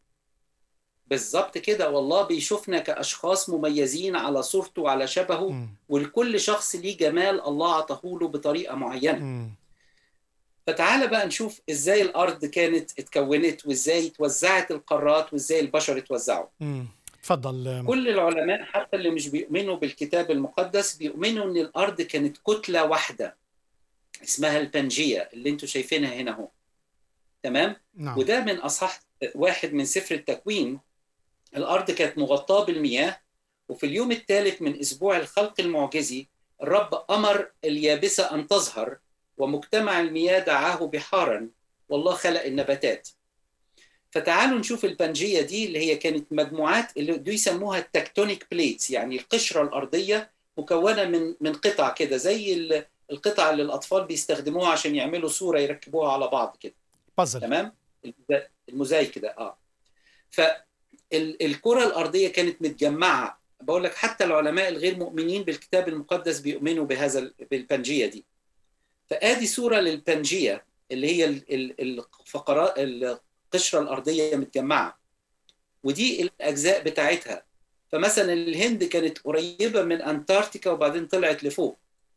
بالظبط كده والله بيشوفنا كاشخاص مميزين على صورته وعلى شبهه م. ولكل شخص ليه جمال الله عطاه له بطريقه معينه م. فتعالى بقى نشوف ازاي الارض كانت اتكونت وازاي توزعت القارات وازاي البشر اتوزعوا اتفضل كل العلماء حتى اللي مش بيؤمنوا بالكتاب المقدس بيؤمنوا ان الارض كانت كتله واحده اسمها البنجيه اللي انتم شايفينها هنا اهو تمام نعم. وده من اصح واحد من سفر التكوين الارض كانت مغطاه بالمياه وفي اليوم الثالث من اسبوع الخلق المعجزي الرب امر اليابسه ان تظهر ومجتمع المياه دعاه بحارا والله خلق النباتات فتعالوا نشوف البنجيه دي اللي هي كانت مجموعات اللي دي يسموها التكتونيك بليتس يعني القشره الارضيه مكونه من من قطع كده زي القطع اللي الاطفال بيستخدموها عشان يعملوا صوره يركبوها على بعض كده بازل تمام الموزايك ده اه فالكره الارضيه كانت متجمعه بقول لك حتى العلماء الغير مؤمنين بالكتاب المقدس بيؤمنوا بهذا بالبنجيه دي فادي صوره للبنجيه اللي هي الفقرات القشره الارضيه متجمعه ودي الاجزاء بتاعتها فمثلا الهند كانت قريبه من انتاركتيكا وبعدين طلعت لفوق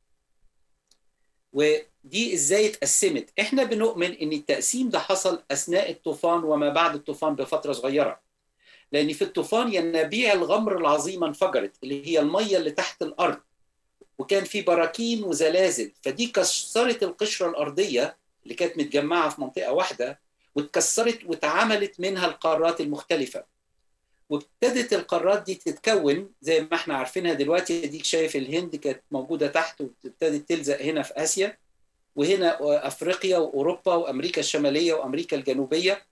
ودي ازاي اتقسمت احنا بنؤمن ان التقسيم ده حصل اثناء الطوفان وما بعد الطوفان بفتره صغيره لان في الطوفان ينابيع الغمر العظيمه انفجرت اللي هي الميه اللي تحت الارض وكان في براكين وزلازل فدي كسرت القشره الارضيه اللي كانت متجمعه في منطقه واحده واتكسرت واتعملت منها القارات المختلفه وابتدت القارات دي تتكون زي ما احنا عارفينها دلوقتي اديك شايف الهند كانت موجوده تحت وابتدت تلزق هنا في اسيا وهنا افريقيا واوروبا وامريكا الشماليه وامريكا الجنوبيه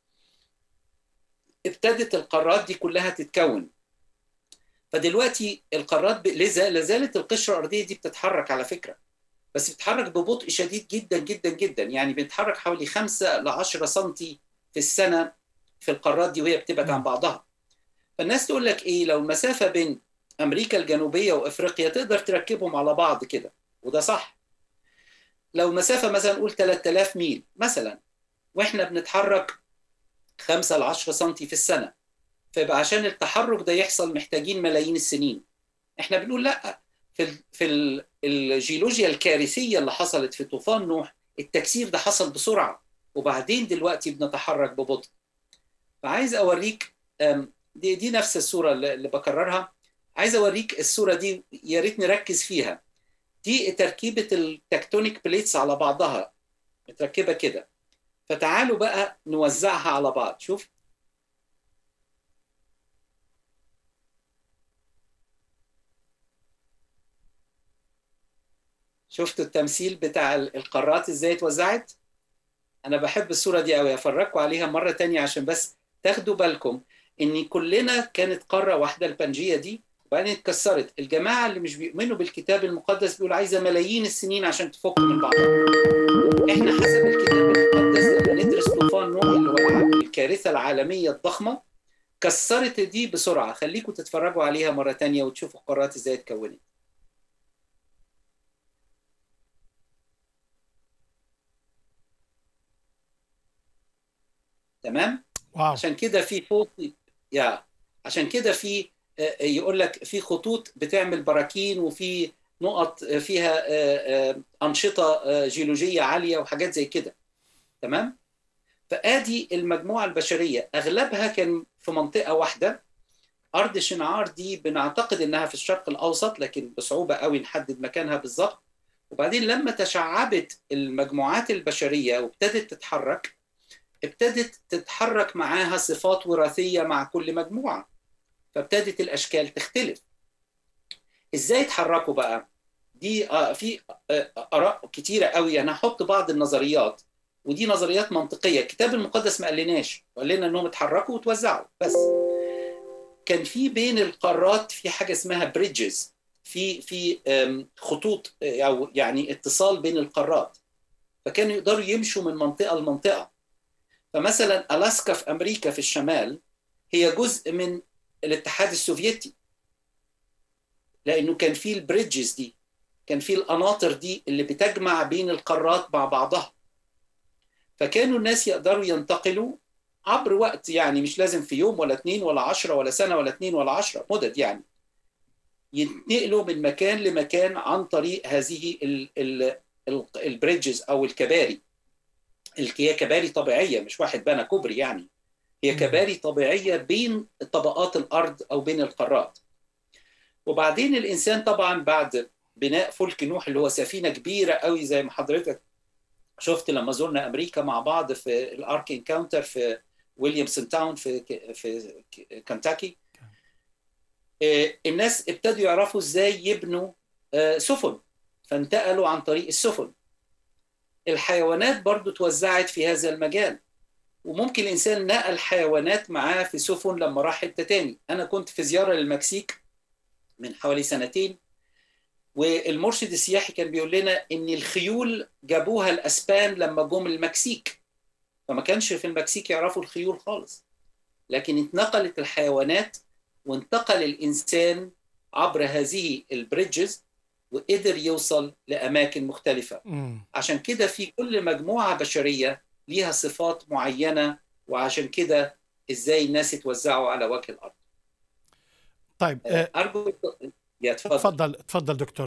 ابتدت القارات دي كلها تتكون فدلوقتي القارات لازالت القشره الارضيه دي بتتحرك على فكره بس بتتحرك ببطء شديد جدا جدا جدا يعني بتتحرك حوالي 5 ل 10 سم في السنه في القارات دي وهي بتبعد عن بعضها فالناس تقول لك ايه لو المسافه بين امريكا الجنوبيه وافريقيا تقدر تركبهم على بعض كده وده صح لو مسافه مثلا نقول 3000 ميل مثلا واحنا بنتحرك 5 ل 10 سم في السنه فيبقى عشان التحرك ده يحصل محتاجين ملايين السنين احنا بنقول لا في ال في ال الجيولوجيا الكارثيه اللي حصلت في طوفان نوح التكسير ده حصل بسرعه وبعدين دلوقتي بنتحرك ببطء فعايز اوريك دي دي نفس الصوره اللي بكررها عايز اوريك الصوره دي يا ريت نركز فيها دي تركيبه التكتونيك بليتس على بعضها متركبه كده فتعالوا بقى نوزعها على بعض شوف شفتوا التمثيل بتاع القارات ازاي اتوزعت انا بحب الصوره دي قوي افرجكم عليها مره تانية عشان بس تاخدوا بالكم ان كلنا كانت قاره واحده البنجيه دي وبعدين اتكسرت الجماعه اللي مش بيؤمنوا بالكتاب المقدس بيقول عايزه ملايين السنين عشان تفك من بعضها احنا حسب الكتاب المقدس لما ندرس طوفان نوح اللي هو الكارثه العالميه الضخمه كسرت دي بسرعه خليكم تتفرجوا عليها مره تانية وتشوفوا القارات ازاي اتكونت تمام واو عشان كده في فوق يا عشان كده في آه، يقول لك في خطوط بتعمل براكين وفي نقط فيها آه، آه، أنشطة آه، جيولوجية عالية وحاجات زي كده تمام فآدي المجموعة البشرية أغلبها كان في منطقة واحدة أرض شنعار دي بنعتقد إنها في الشرق الأوسط لكن بصعوبة قوي نحدد مكانها بالظبط وبعدين لما تشعبت المجموعات البشرية وابتدت تتحرك ابتدت تتحرك معاها صفات وراثية مع كل مجموعة فابتدت الأشكال تختلف إزاي اتحركوا بقى؟ دي آه، في آه، آراء كتيرة قوي أنا هحط بعض النظريات ودي نظريات منطقية الكتاب المقدس ما قالناش قال لنا أنهم اتحركوا وتوزعوا بس كان في بين القارات في حاجة اسمها بريدجز في في آم، خطوط آه، أو يعني اتصال بين القارات فكانوا يقدروا يمشوا من منطقة لمنطقة فمثلا ألاسكا في أمريكا في الشمال هي جزء من الاتحاد السوفيتي لأنه كان في البريدجز دي كان في القناطر دي اللي بتجمع بين القارات مع بعضها فكانوا الناس يقدروا ينتقلوا عبر وقت يعني مش لازم في يوم ولا اتنين ولا عشرة ولا سنة ولا اتنين ولا عشرة مدد يعني ينتقلوا من مكان لمكان عن طريق هذه ال- ال- ال- البريدجز أو الكباري اللي هي كباري طبيعية مش واحد بنى كوبري يعني هي مم. كباري طبيعية بين طبقات الأرض أو بين القارات وبعدين الإنسان طبعا بعد بناء فلك نوح اللي هو سفينة كبيرة قوي زي ما حضرتك شفت لما زرنا أمريكا مع بعض في الأرك انكاونتر في ويليامسون تاون في ك- في ك- كنتاكي آه، الناس ابتدوا يعرفوا ازاي يبنوا آه، سفن فانتقلوا عن طريق السفن الحيوانات برضو توزعت في هذا المجال وممكن الانسان نقل حيوانات معاه في سفن لما راح حته تاني انا كنت في زياره للمكسيك من حوالي سنتين والمرشد السياحي كان بيقول لنا ان الخيول جابوها الاسبان لما جم المكسيك فما كانش في المكسيك يعرفوا الخيول خالص لكن اتنقلت الحيوانات وانتقل الانسان عبر هذه البريدجز وقدر يوصل لاماكن مختلفه مم. عشان كده في كل مجموعة بشرية ليها صفات معينة وعشان كده ازاي الناس يتوزعوا على وجه الأرض طيب آه، أرجو يا تفضل تفضل تفضل دكتور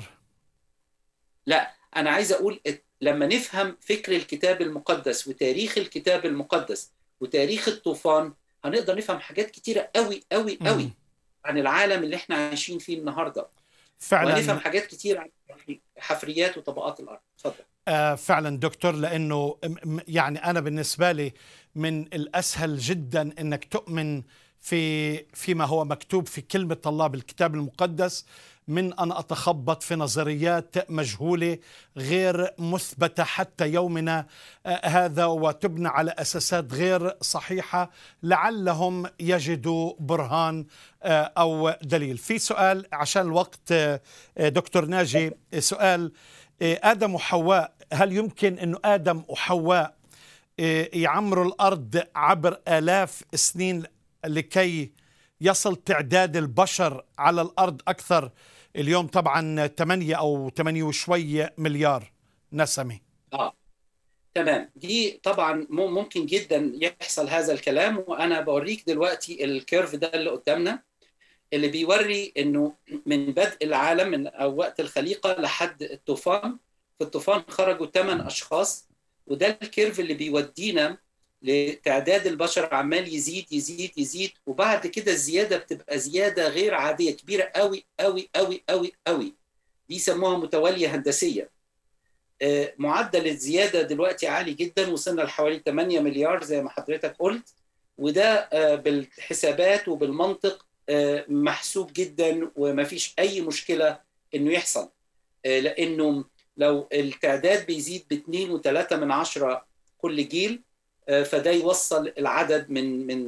لا أنا عايز أقول ات- لما نفهم فكر الكتاب المقدس وتاريخ الكتاب المقدس وتاريخ الطوفان هنقدر نفهم حاجات كتيرة قوي قوي قوي مم. عن العالم اللي احنا عايشين فيه النهاردة فعلا وهنفهم حاجات كتير عن حفريات وطبقات الأرض اتفضل آه فعلا دكتور لانه م- م- يعني انا بالنسبه لي من الاسهل جدا انك تؤمن في فيما هو مكتوب في كلمه الله بالكتاب المقدس من ان اتخبط في نظريات مجهوله غير مثبته حتى يومنا آه هذا وتبنى على اساسات غير صحيحه لعلهم يجدوا برهان آه او دليل. في سؤال عشان الوقت آه آه، دكتور ناجي آه، سؤال إيه، آدم وحواء هل يمكن أنه آدم وحواء إيه، يعمروا الأرض عبر آلاف السنين لكي يصل تعداد البشر على الأرض أكثر اليوم طبعا 8 أو 8 وشوي مليار نسمة اه تمام دي طبعا مم- ممكن جدا يحصل هذا الكلام وانا بوريك دلوقتي الكيرف ده اللي قدامنا اللي بيوري انه من بدء العالم من أو وقت الخليقه لحد الطوفان في الطوفان خرجوا ثمان اشخاص وده الكيرف اللي بيودينا لتعداد البشر عمال يزيد يزيد يزيد وبعد كده الزياده بتبقى زياده غير عاديه كبيره قوي قوي قوي قوي قوي دي يسموها متواليه هندسيه آه، معدل الزياده دلوقتي عالي جدا وصلنا لحوالي 8 مليار زي ما حضرتك قلت وده آه، بالحسابات وبالمنطق آه، محسوب جدا ومفيش اي مشكله انه يحصل آه، لانه لو التعداد بيزيد باتنين وثلاثة من عشرة كل جيل آه، فده يوصل العدد من من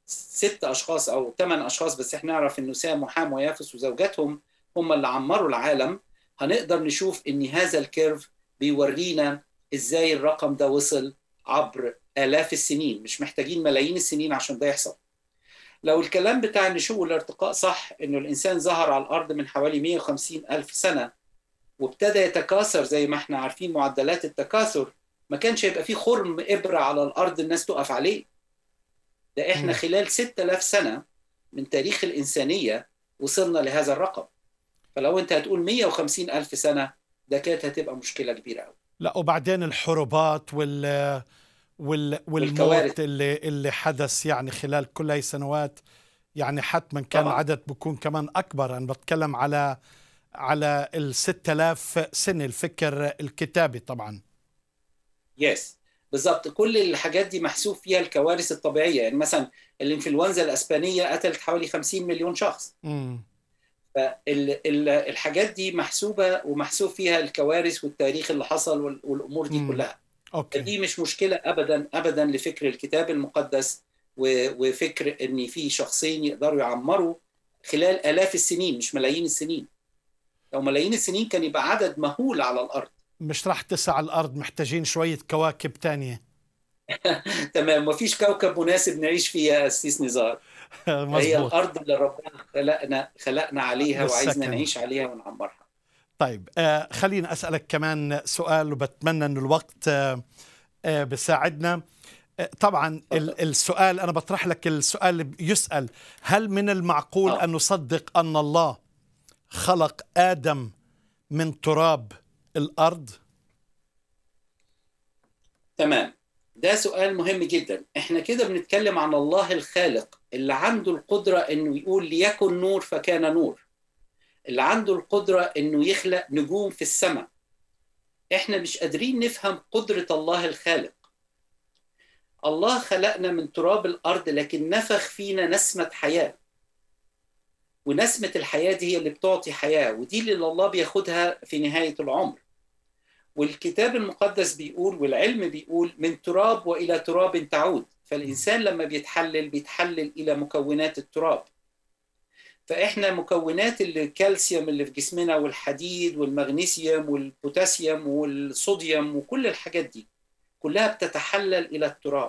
ست اشخاص او ثمان اشخاص بس احنا نعرف انه سام وحام ويافس وزوجاتهم هم اللي عمروا العالم هنقدر نشوف ان هذا الكيرف بيورينا ازاي الرقم ده وصل عبر آلاف السنين مش محتاجين ملايين السنين عشان ده يحصل لو الكلام بتاع النشوء والارتقاء صح انه الانسان ظهر على الارض من حوالي 150 الف سنه وابتدى يتكاثر زي ما احنا عارفين معدلات التكاثر ما كانش هيبقى فيه خرم ابره على الارض الناس تقف عليه ده احنا مم. خلال 6000 سنه من تاريخ الانسانيه وصلنا لهذا الرقم فلو انت هتقول 150 الف سنه ده كانت هتبقى مشكله كبيره قوي لا وبعدين الحروبات وال وال والموت والكوارث. اللي اللي حدث يعني خلال كل هاي السنوات يعني حتما كان طبعاً. عدد بكون كمان اكبر انا بتكلم على على ال 6000 سنه الفكر الكتابي طبعا يس بالظبط كل الحاجات دي محسوب فيها الكوارث الطبيعيه يعني مثلا الانفلونزا الاسبانيه قتلت حوالي 50 مليون شخص امم فالحاجات دي محسوبه ومحسوب فيها الكوارث والتاريخ اللي حصل وال- والامور دي مم. كلها اوكي دي مش مشكله ابدا ابدا لفكر الكتاب المقدس و- وفكر ان في شخصين يقدروا يعمروا خلال الاف السنين مش ملايين السنين لو ملايين السنين كان يبقى عدد مهول على الارض مش راح تسع الارض محتاجين شويه كواكب تانية تمام مفيش كوكب مناسب نعيش فيه يا أسيس نزار هي مزبوط الارض اللي ربنا خلقنا خلقنا عليها وعايزنا للسكن. نعيش عليها ونعمرها طيب آه خليني اسالك كمان سؤال وبتمنى انه الوقت آه آه بيساعدنا آه طبعا ال- السؤال انا بطرح لك السؤال اللي يسال هل من المعقول آه. ان نصدق ان الله خلق ادم من تراب الارض تمام ده سؤال مهم جدا احنا كده بنتكلم عن الله الخالق اللي عنده القدرة انه يقول ليكن نور فكان نور اللي عنده القدرة انه يخلق نجوم في السماء احنا مش قادرين نفهم قدرة الله الخالق الله خلقنا من تراب الارض لكن نفخ فينا نسمة حياة ونسمة الحياة دي هي اللي بتعطي حياة ودي اللي الله بياخدها في نهاية العمر والكتاب المقدس بيقول والعلم بيقول من تراب والى تراب تعود فالانسان لما بيتحلل بيتحلل الى مكونات التراب فاحنا مكونات الكالسيوم اللي في جسمنا والحديد والمغنيسيوم والبوتاسيوم والصوديوم وكل الحاجات دي كلها بتتحلل الى التراب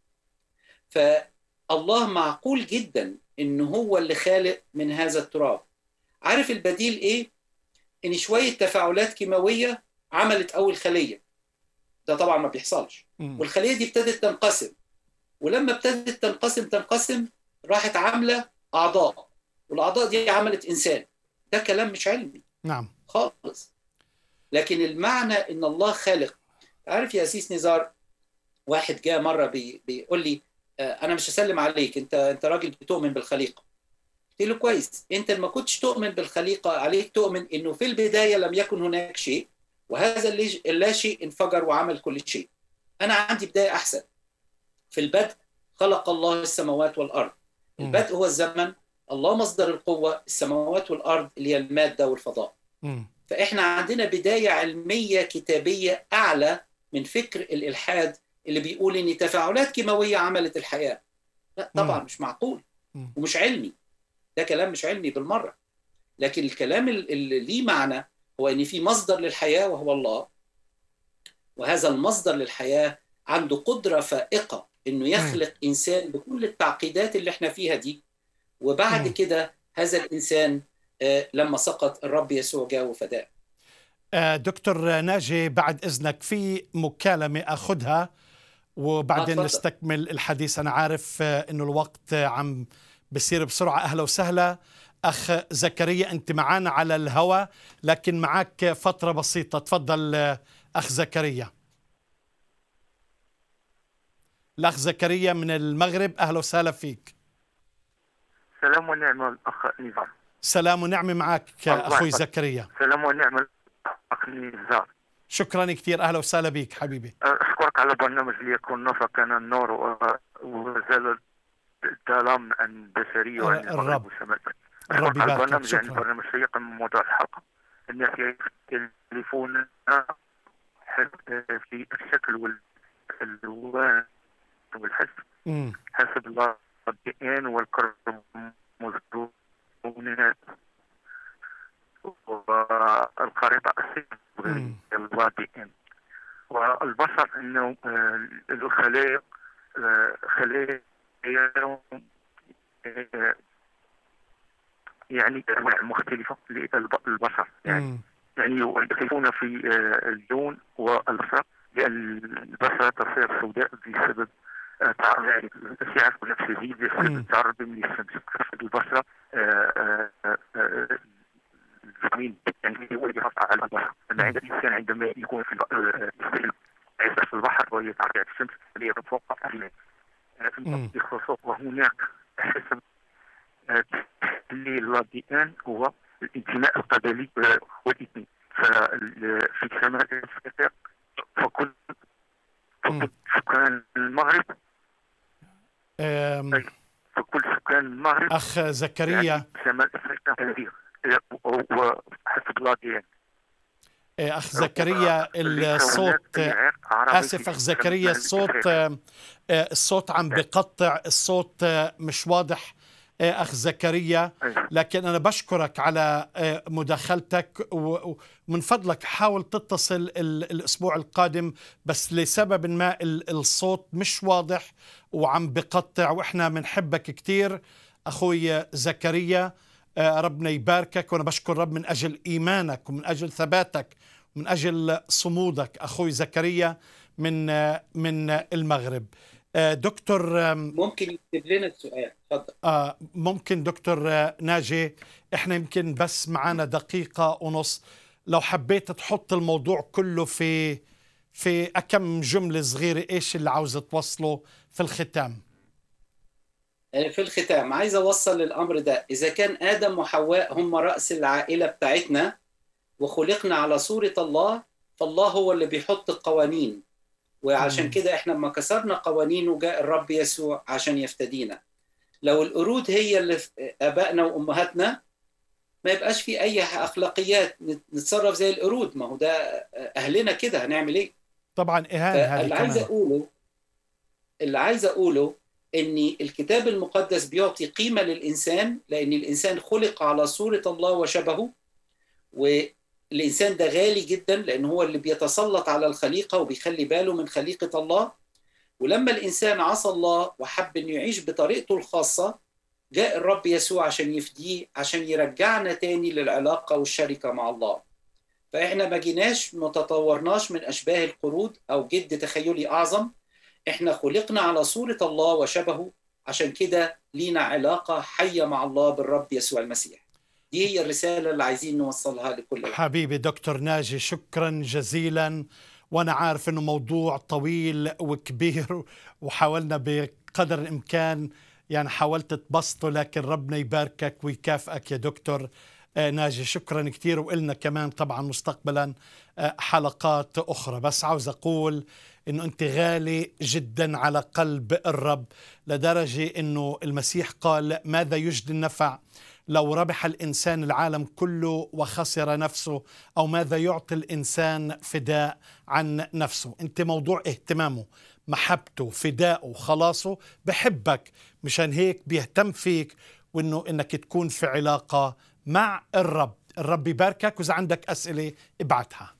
فالله معقول جدا ان هو اللي خالق من هذا التراب عارف البديل ايه ان شويه تفاعلات كيماويه عملت اول خليه ده طبعا ما بيحصلش مم. والخليه دي ابتدت تنقسم ولما ابتدت تنقسم تنقسم راحت عامله اعضاء والاعضاء دي عملت انسان ده كلام مش علمي نعم خالص لكن المعنى ان الله خالق عارف يا اسيس نزار واحد جاء مره بي بيقول لي آه، انا مش هسلم عليك انت انت راجل بتؤمن بالخليقه قلت له كويس انت ما كنتش تؤمن بالخليقه عليك تؤمن انه في البدايه لم يكن هناك شيء وهذا اللي- اللا شيء انفجر وعمل كل شيء انا عندي بدايه احسن في البدء خلق الله السماوات والارض مم. البدء هو الزمن الله مصدر القوه السماوات والارض اللي هي الماده والفضاء مم. فاحنا عندنا بدايه علميه كتابيه اعلى من فكر الالحاد اللي بيقول ان تفاعلات كيماويه عملت الحياه لا طبعا مم. مش معقول مم. ومش علمي ده كلام مش علمي بالمره لكن الكلام ال- اللي ليه معنى هو ان في مصدر للحياه وهو الله وهذا المصدر للحياه عنده قدره فائقه انه يخلق انسان بكل التعقيدات اللي احنا فيها دي وبعد مم. كده هذا الانسان آه، لما سقط الرب يسوع جاء وفداه آه، دكتور ناجي بعد اذنك في مكالمه اخذها وبعدين آه، تفضل. نستكمل الحديث انا عارف آه، انه الوقت آه، عم بصير بسرعه اهلا وسهلا اخ زكريا انت معنا على الهواء لكن معك فتره بسيطه تفضل آه، اخ زكريا الاخ زكريا من المغرب اهلا وسهلا فيك سلام ونعمة الأخ نزار سلام ونعمه معك الله اخوي يحفظك. زكريا سلام ونعمة الأخ نزار شكرا كثير اهلا وسهلا بك حبيبي أشكرك على برنامج ليكون نور فكان النور و- وزال الظلام عن البشرية وعن الرب. المغرب والشمال الرب أشكرك على يباركك البرنامج يعني شكرا برنامج شيق من موضوع الحلقة الناس يختلفون في الشكل وال- والوان والحس مم. حسب الله الضادئين والكربونات والخريطة الصينية الضادئين والبشر انه آه، الخلايا آه، خلايا يعني انواع مختلفه للبشر يعني يعني يختلفون في اللون والبشره لان البشره تصير سوداء بسبب يعني الاشعاع البنفسجي بسبب التعرض من الشمس البشره الفيتامين يعني هو اللي يحافظ على البشره عند الانسان عندما يكون في في البحر ويتعرض الشمس يتوقف في الخصوص وهناك حسب لللاذقين هو الانتماء القبلي والاثني ففي شمال افريقيا فكل سكان المغرب فكل سكان المغرب اخ زكريا يعني شمال افريقيا وحسب لاذقين اخ زكريا الصوت اسف اخ زكريا الصوت الصوت عم بقطع الصوت مش واضح آه، أخ زكريا أيوة. لكن أنا بشكرك على آه، مداخلتك ومن فضلك حاول تتصل الأسبوع القادم بس لسبب ما الصوت مش واضح وعم بقطع وإحنا بنحبك كتير أخوي زكريا آه، ربنا يباركك وأنا بشكر رب من أجل إيمانك ومن أجل ثباتك ومن أجل صمودك أخوي زكريا من من المغرب آه، دكتور ممكن يكتب لنا السؤال تفضل آه ممكن دكتور آه، ناجي احنا يمكن بس معنا دقيقة ونص لو حبيت تحط الموضوع كله في في أكم جملة صغيرة إيش اللي عاوز توصله في الختام آه، في الختام عايز أوصل الأمر ده إذا كان آدم وحواء هم رأس العائلة بتاعتنا وخلقنا على صورة الله فالله هو اللي بيحط القوانين وعشان كده احنا لما كسرنا قوانينه جاء الرب يسوع عشان يفتدينا لو القرود هي اللي في ابائنا وامهاتنا ما يبقاش في اي اخلاقيات نتصرف زي القرود ما هو ده اهلنا كده هنعمل ايه طبعا اهانه اللي عايز اقوله اللي عايز اقوله ان الكتاب المقدس بيعطي قيمه للانسان لان الانسان خلق على صوره الله وشبهه الانسان ده غالي جدا لان هو اللي بيتسلط على الخليقه وبيخلي باله من خليقه الله ولما الانسان عصى الله وحب انه يعيش بطريقته الخاصه جاء الرب يسوع عشان يفديه عشان يرجعنا تاني للعلاقه والشركه مع الله فاحنا ما جيناش ما تطورناش من اشباه القرود او جد تخيلي اعظم احنا خلقنا على صوره الله وشبهه عشان كده لينا علاقه حيه مع الله بالرب يسوع المسيح دي هي الرسالة اللي عايزين نوصلها لكل حبيبي دكتور ناجي شكرا جزيلا وانا عارف انه موضوع طويل وكبير وحاولنا بقدر الامكان يعني حاولت تبسطه لكن ربنا يباركك ويكافئك يا دكتور آه، ناجي شكرا كثير وإلنا كمان طبعا مستقبلا آه، حلقات أخرى بس عاوز أقول أنه أنت غالي جدا على قلب الرب لدرجة أنه المسيح قال ماذا يجدي النفع لو ربح الانسان العالم كله وخسر نفسه او ماذا يعطي الانسان فداء عن نفسه انت موضوع اهتمامه محبته فدائه خلاصه بحبك مشان هيك بيهتم فيك وانه انك تكون في علاقه مع الرب الرب يباركك واذا عندك اسئله ابعتها